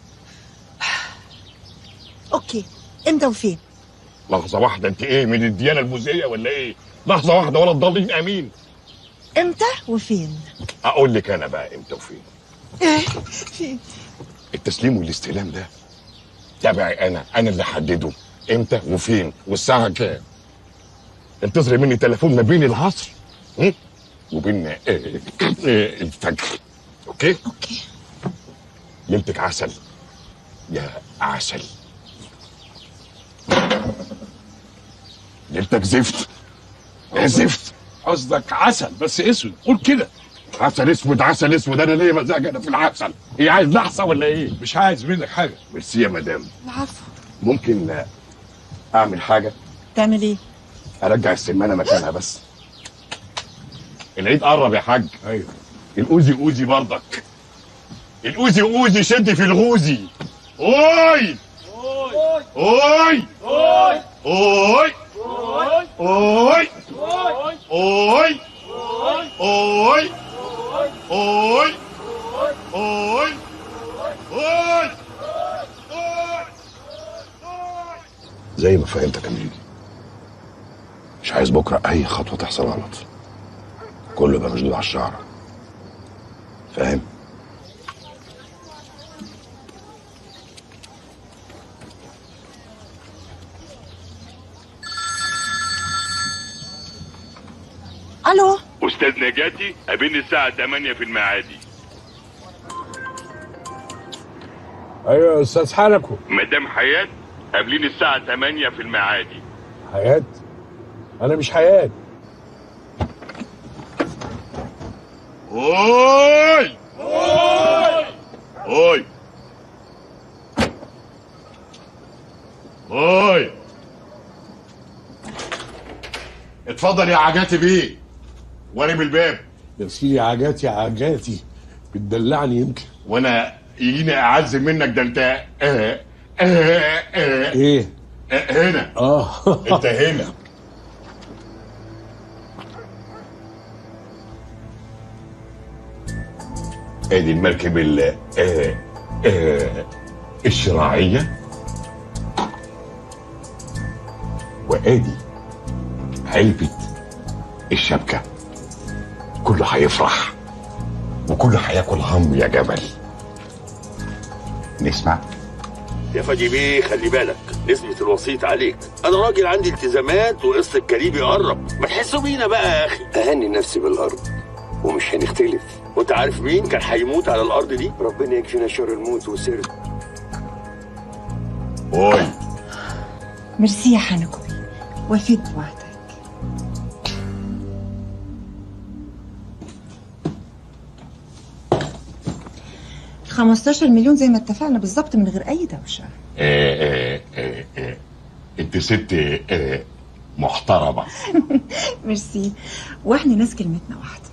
S8: اوكي امتى وفين
S2: لحظه واحده انت ايه من الديانه الموزيه ولا ايه لحظه واحده ولا تضلين امين
S8: امتى وفين
S2: اقول لك انا بقى امتى وفين
S8: فين
S2: التسليم والاستلام ده تبعي انا انا اللي حدده امتى وفين والساعه كام انتظري مني تليفون ما بين العصر م? وبين آه، آه، الفجر اوكي
S8: اوكي
S2: ليلتك عسل يا عسل ليلتك زفت يا زفت
S12: قصدك عسل بس اسود قول كده
S2: عسل اسود عسل اسود انا ليا مزاج انا في العسل هي عايز لحظه ولا ايه
S12: مش عايز منك حاجه
S2: ميرسي يا مدام
S8: عارفه
S2: ممكن آه، اعمل حاجه
S8: تعمل ايه
S2: ارجع السمانه مكانها بس العيد قرب يا حاج
S12: ايوه
S2: الاوزي اوزي برضك الاوزي اوزي شد في الغوزي اوي
S12: اوي
S2: اوي
S12: اوي
S2: اوي
S12: اوي
S2: اوي اوي اوي اوي اوي
S1: زي ما فهمتك يا ميدي مش عايز بكره اي خطوه تحصل غلط كله يبقى مشدود على الشعر فاهم
S14: الو
S3: استاذ نجاتي قابلني الساعه 8 في المعادي
S12: ايوه يا استاذ حنكو
S3: مدام حياه قابليني الساعه 8 في المعادي
S12: حياه انا مش حياه
S2: اوي
S12: اوي
S2: اوي اوي اتفضل يا عجاتي بيه وارم الباب
S12: يا سيدي عجاتي عجاتي بتدلعني يمكن
S2: وانا يجيني اعز منك ده انت اه اه اه
S12: ايه
S2: اه هنا
S12: اه
S2: انت هنا ادي المركب ال آه آه الشراعية وادي علبة الشبكة كله هيفرح وكله هياكل هم يا جبل نسمع
S15: يا فادي بيه خلي بالك نسبة الوسيط عليك أنا راجل عندي التزامات وقسط الكريم يقرب ما تحسوا بينا بقى يا أخي
S17: أهني نفسي بالأرض ومش هنختلف
S15: وأنت عارف مين كان هيموت على الأرض دي؟
S17: ربنا يكفينا شر الموت وسر
S2: اوي
S14: ميرسي يا حنكو بيه وفيت بوعدك ال 15 مليون زي ما اتفقنا بالظبط من غير اي دوشه
S2: آه آه آه آه. انت ست آه محترمة
S14: ميرسي واحنا ناس كلمتنا واحده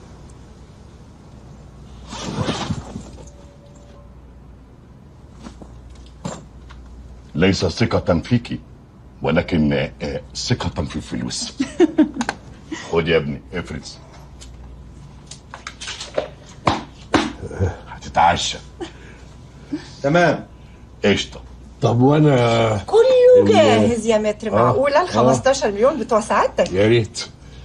S2: ليس ثقة فيك ولكن آه، آه، ثقة في الفلوس خد يا ابني افرز هتتعشى
S11: تمام
S2: قشطة
S12: طب وانا
S19: كله
S12: ال-
S19: جاهز يا متر
S12: آه،
S19: معقولة ال
S12: آه.
S19: 15 مليون بتوع سعادتك
S12: يا ريت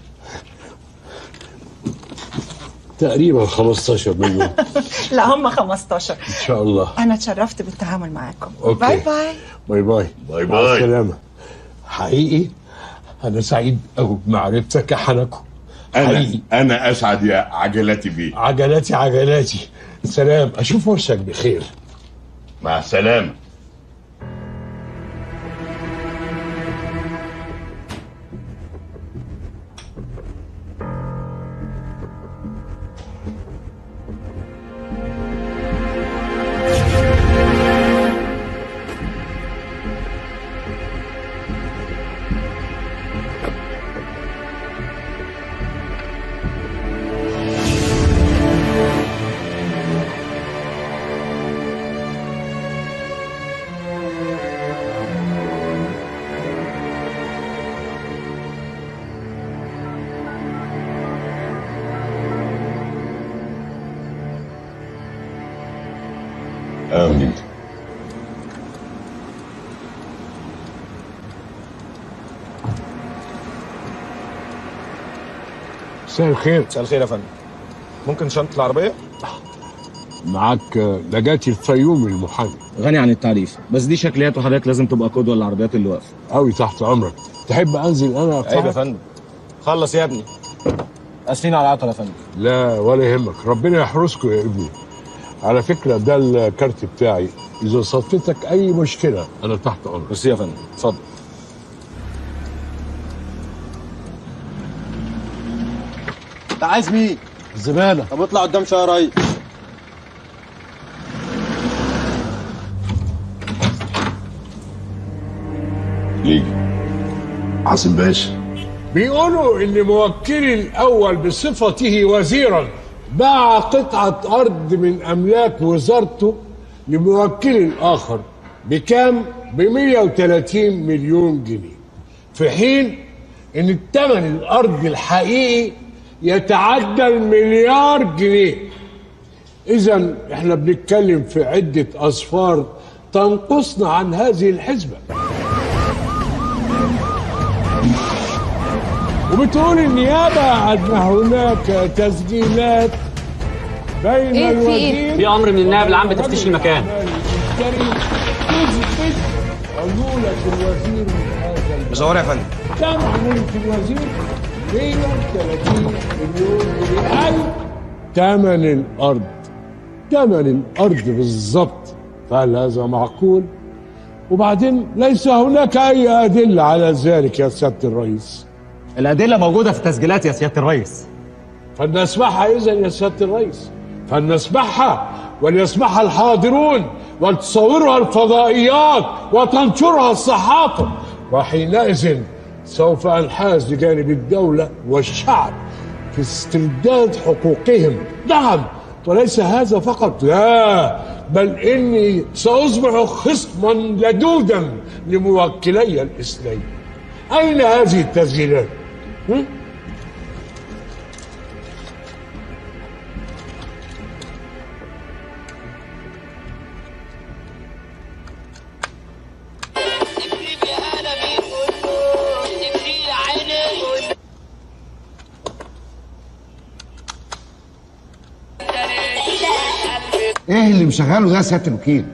S12: تقريبا 15 مليون
S19: لا هم 15
S12: ان شاء الله
S14: انا اتشرفت بالتعامل معاكم
S12: أوكي.
S14: باي باي
S12: باي باي
S2: باي
S12: مع
S2: باي.
S12: السلامة حقيقي أنا سعيد أوي بمعرفتك يا حنكو
S2: انا
S12: حقيقي
S2: انا اسعد يا عجلاتي بيه
S12: عجلاتي عجلاتي سلام أشوف وشك بخير
S2: مع السلامة آمين
S12: مساء الخير
S11: مساء الخير يا فندم ممكن شنطة العربية؟
S12: معاك نجاتي الفيومي المحامي
S11: غني عن التعريف بس دي شكليات وحضرتك لازم تبقى قدوة للعربيات اللي واقفة
S12: أوي تحت أمرك تحب أنزل أنا
S11: عيب يا
S12: أفتحك؟
S11: فندم خلص يا ابني اسفين على العطل يا فندم
S12: لا ولا يهمك ربنا يحرسكم يا ابني على فكرة ده الكارت بتاعي إذا صدفتك أي مشكلة أنا تحت أمرك
S11: ميرسي يا فندم اتفضل
S16: انت عايز مين؟
S12: الزبالة
S16: طب اطلع قدام شويه يا ريس
S1: ليجي عاصم باشا
S12: بيقولوا ان موكلي الاول بصفته وزيرا باع قطعه ارض من املاك وزارته لموكلي الاخر بكام؟ ب 130 مليون جنيه في حين ان الثمن الارض الحقيقي يتعدى المليار جنيه اذا احنا بنتكلم في عده اصفار تنقصنا عن هذه الحسبه وبتقول النيابه ان هناك تسجيلات بين
S7: إيه، في إيه؟
S12: الوزير
S7: في أمر من النائب العام بتفتيش المكان.
S12: العسكري تثبت عمولة الوزير من هذا
S13: مصور يا فندم
S12: كم عمولة الوزير؟ 130 مليون جنيه أي ثمن الأرض ثمن الأرض بالظبط فهل هذا معقول؟ وبعدين ليس هناك أي أدلة على ذلك يا سيادة الرئيس
S7: الأدلة موجودة في تسجيلات يا سيادة الرئيس
S12: فلنسمعها إذا يا سيادة الرئيس فلنسمعها وليسمعها الحاضرون وتصورها الفضائيات وتنشرها الصحافة وحينئذ سوف أنحاز لجانب الدولة والشعب في استرداد حقوقهم نعم وليس هذا فقط لا بل إني سأصبح خصما لدودا لموكلي الاثنين أين هذه التسجيلات؟ هم؟
S23: ايه اللي مشغله ده يا سياده الوكيل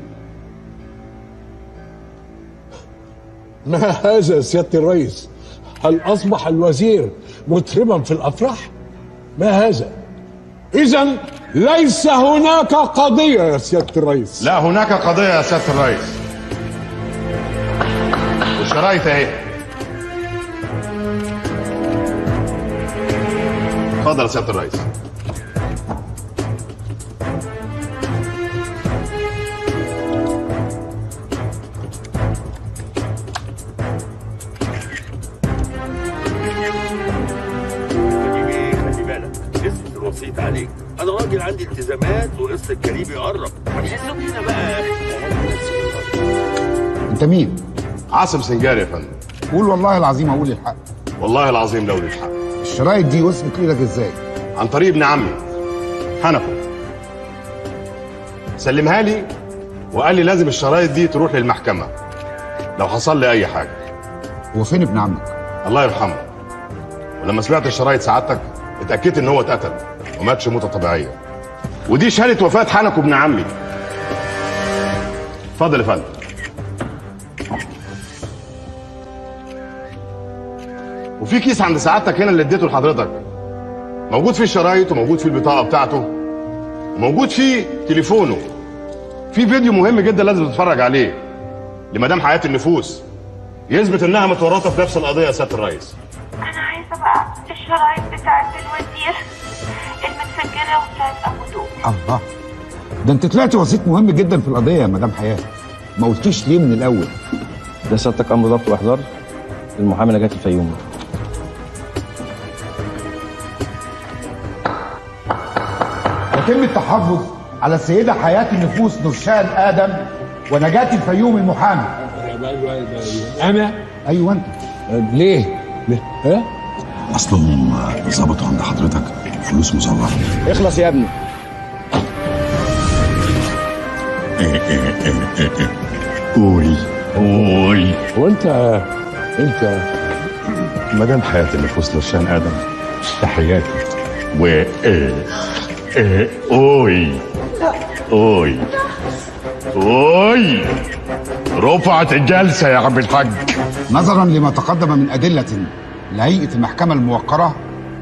S12: ما هذا يا سيادة الرئيس هل أصبح الوزير مطربا في الأفراح ما هذا إذا ليس هناك قضية يا سيادة الرئيس
S2: لا هناك قضية يا سيادة الرئيس والشرايط اهي اتفضل يا سيادة الرئيس
S15: خلي بالك اسم الوسيط عليك انا راجل عندي التزامات وقسط الكريم يقرب ما تحسوا بينا بقى يا اخي
S23: انت مين
S2: عاصم سنجاري يا فندم
S23: قول والله العظيم اقول الحق
S2: والله العظيم لو الحق
S23: الشرايط دي وصلت ايدك ازاي
S2: عن طريق ابن عمي حنفي سلمها لي وقال لي لازم الشرايط دي تروح للمحكمة لو حصل لي أي حاجة
S23: هو فين ابن عمك
S2: الله يرحمه ولما سمعت الشرايط سعادتك اتأكدت إن هو اتقتل وماتش موتة طبيعية ودي شهادة وفاة حنكو ابن عمي اتفضل يا فندم وفي كيس عند سعادتك هنا اللي اديته لحضرتك موجود فيه الشرايط وموجود فيه البطاقة بتاعته وموجود فيه تليفونه في فيديو مهم جدا لازم تتفرج عليه لمدام حياة النفوس يثبت انها متورطة في نفس القضية يا سيادة الرئيس
S10: انا عايزه بقى الشرايط بتاعت الوزير المتسجله وبتاعت ابو دوب
S23: الله ده انت طلعت وسيط مهم جدا في القضيه يا مدام حياه ما قلتيش ليه من الاول
S24: ده سيادتك امر ضبط واحضار المحامي نجاة الفيومي
S23: يتم التحفظ على السيده حياه النفوس نرشاد ادم ونجاة الفيوم المحامي
S12: انا
S23: ايوه انت
S12: ليه؟ ليه؟ ها؟
S1: اصلهم ظبطوا عند حضرتك فلوس مزوره
S24: اخلص يا ابني
S2: قول قول
S12: وانت انت
S2: مدام حياة النفوس نرشان آدم تحياتي و إيه إيه أوي أوي أوي رفعت الجلسة يا عم الحاج
S23: نظرا لما تقدم من ادله لهيئه المحكمه الموقره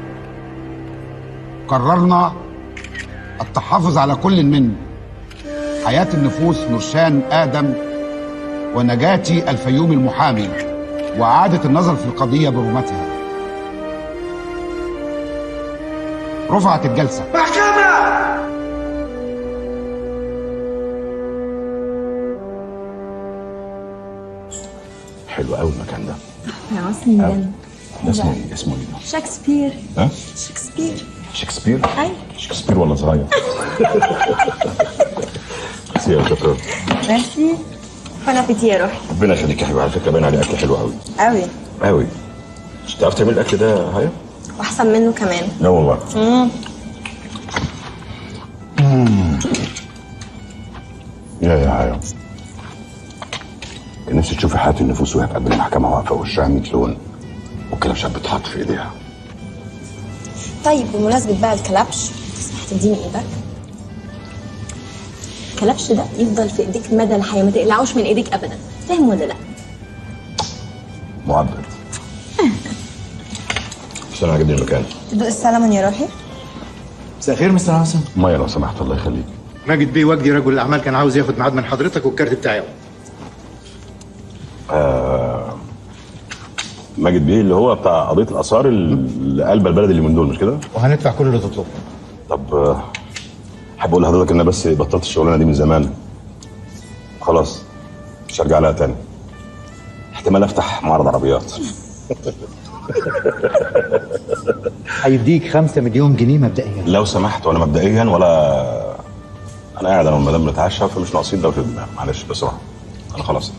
S23: قررنا التحفظ على كل من حياه النفوس نرشان ادم ونجاتي الفيوم المحامي واعاده النظر في القضيه برمتها رفعت الجلسه
S1: حلو قوي المكان ده
S5: يا عاصم جنن
S1: ده اسمه ايه اسمه ايه
S5: شكسبير
S1: ها
S5: شكسبير
S1: شكسبير
S5: اي
S1: شكسبير ولا صغير سير شكرا
S5: ميرسي بون ابيتي يا روحي
S2: ربنا يخليك يا حبيبي على فكره باين عليه اكل حلو قوي
S5: قوي
S2: قوي مش تعرف تعمل الاكل ده هاي
S5: واحسن منه كمان
S2: لا والله
S5: مم.
S1: يا يا هايا كان نفسي تشوفي حياة النفوس وهي قبل المحكمة واقفة وشها 100 لون والكلبشات بتحط في ايديها
S5: طيب بمناسبة بقى الكلبش تسمح تديني ايدك الكلبش ده يفضل في ايديك مدى الحياة ما تقلعوش من ايديك ابدا فاهم ولا لا؟
S2: معبر بس انا عجبني المكان
S5: تدوق السلمون يا روحي
S23: مساء الخير مستر حسن
S2: ميه لو سمحت الله يخليك
S23: ماجد بيه وجدي رجل الاعمال كان عاوز ياخد ميعاد من حضرتك والكارت بتاعي
S2: آه ماجد بيه اللي هو بتاع قضيه الاثار اللي قلب البلد اللي من دول مش كده؟
S23: وهندفع كل اللي تطلبه
S2: طب آه، احب اقول لحضرتك ان انا بس بطلت الشغلانه دي من زمان خلاص مش هرجع لها تاني احتمال افتح معرض عربيات
S23: هيديك 5 مليون جنيه مبدئيا
S2: لو سمحت وانا مبدئيا ولا انا قاعد انا والمدام بنتعشى فمش ناقصين دوشه الدماغ معلش بصراحه انا خلاص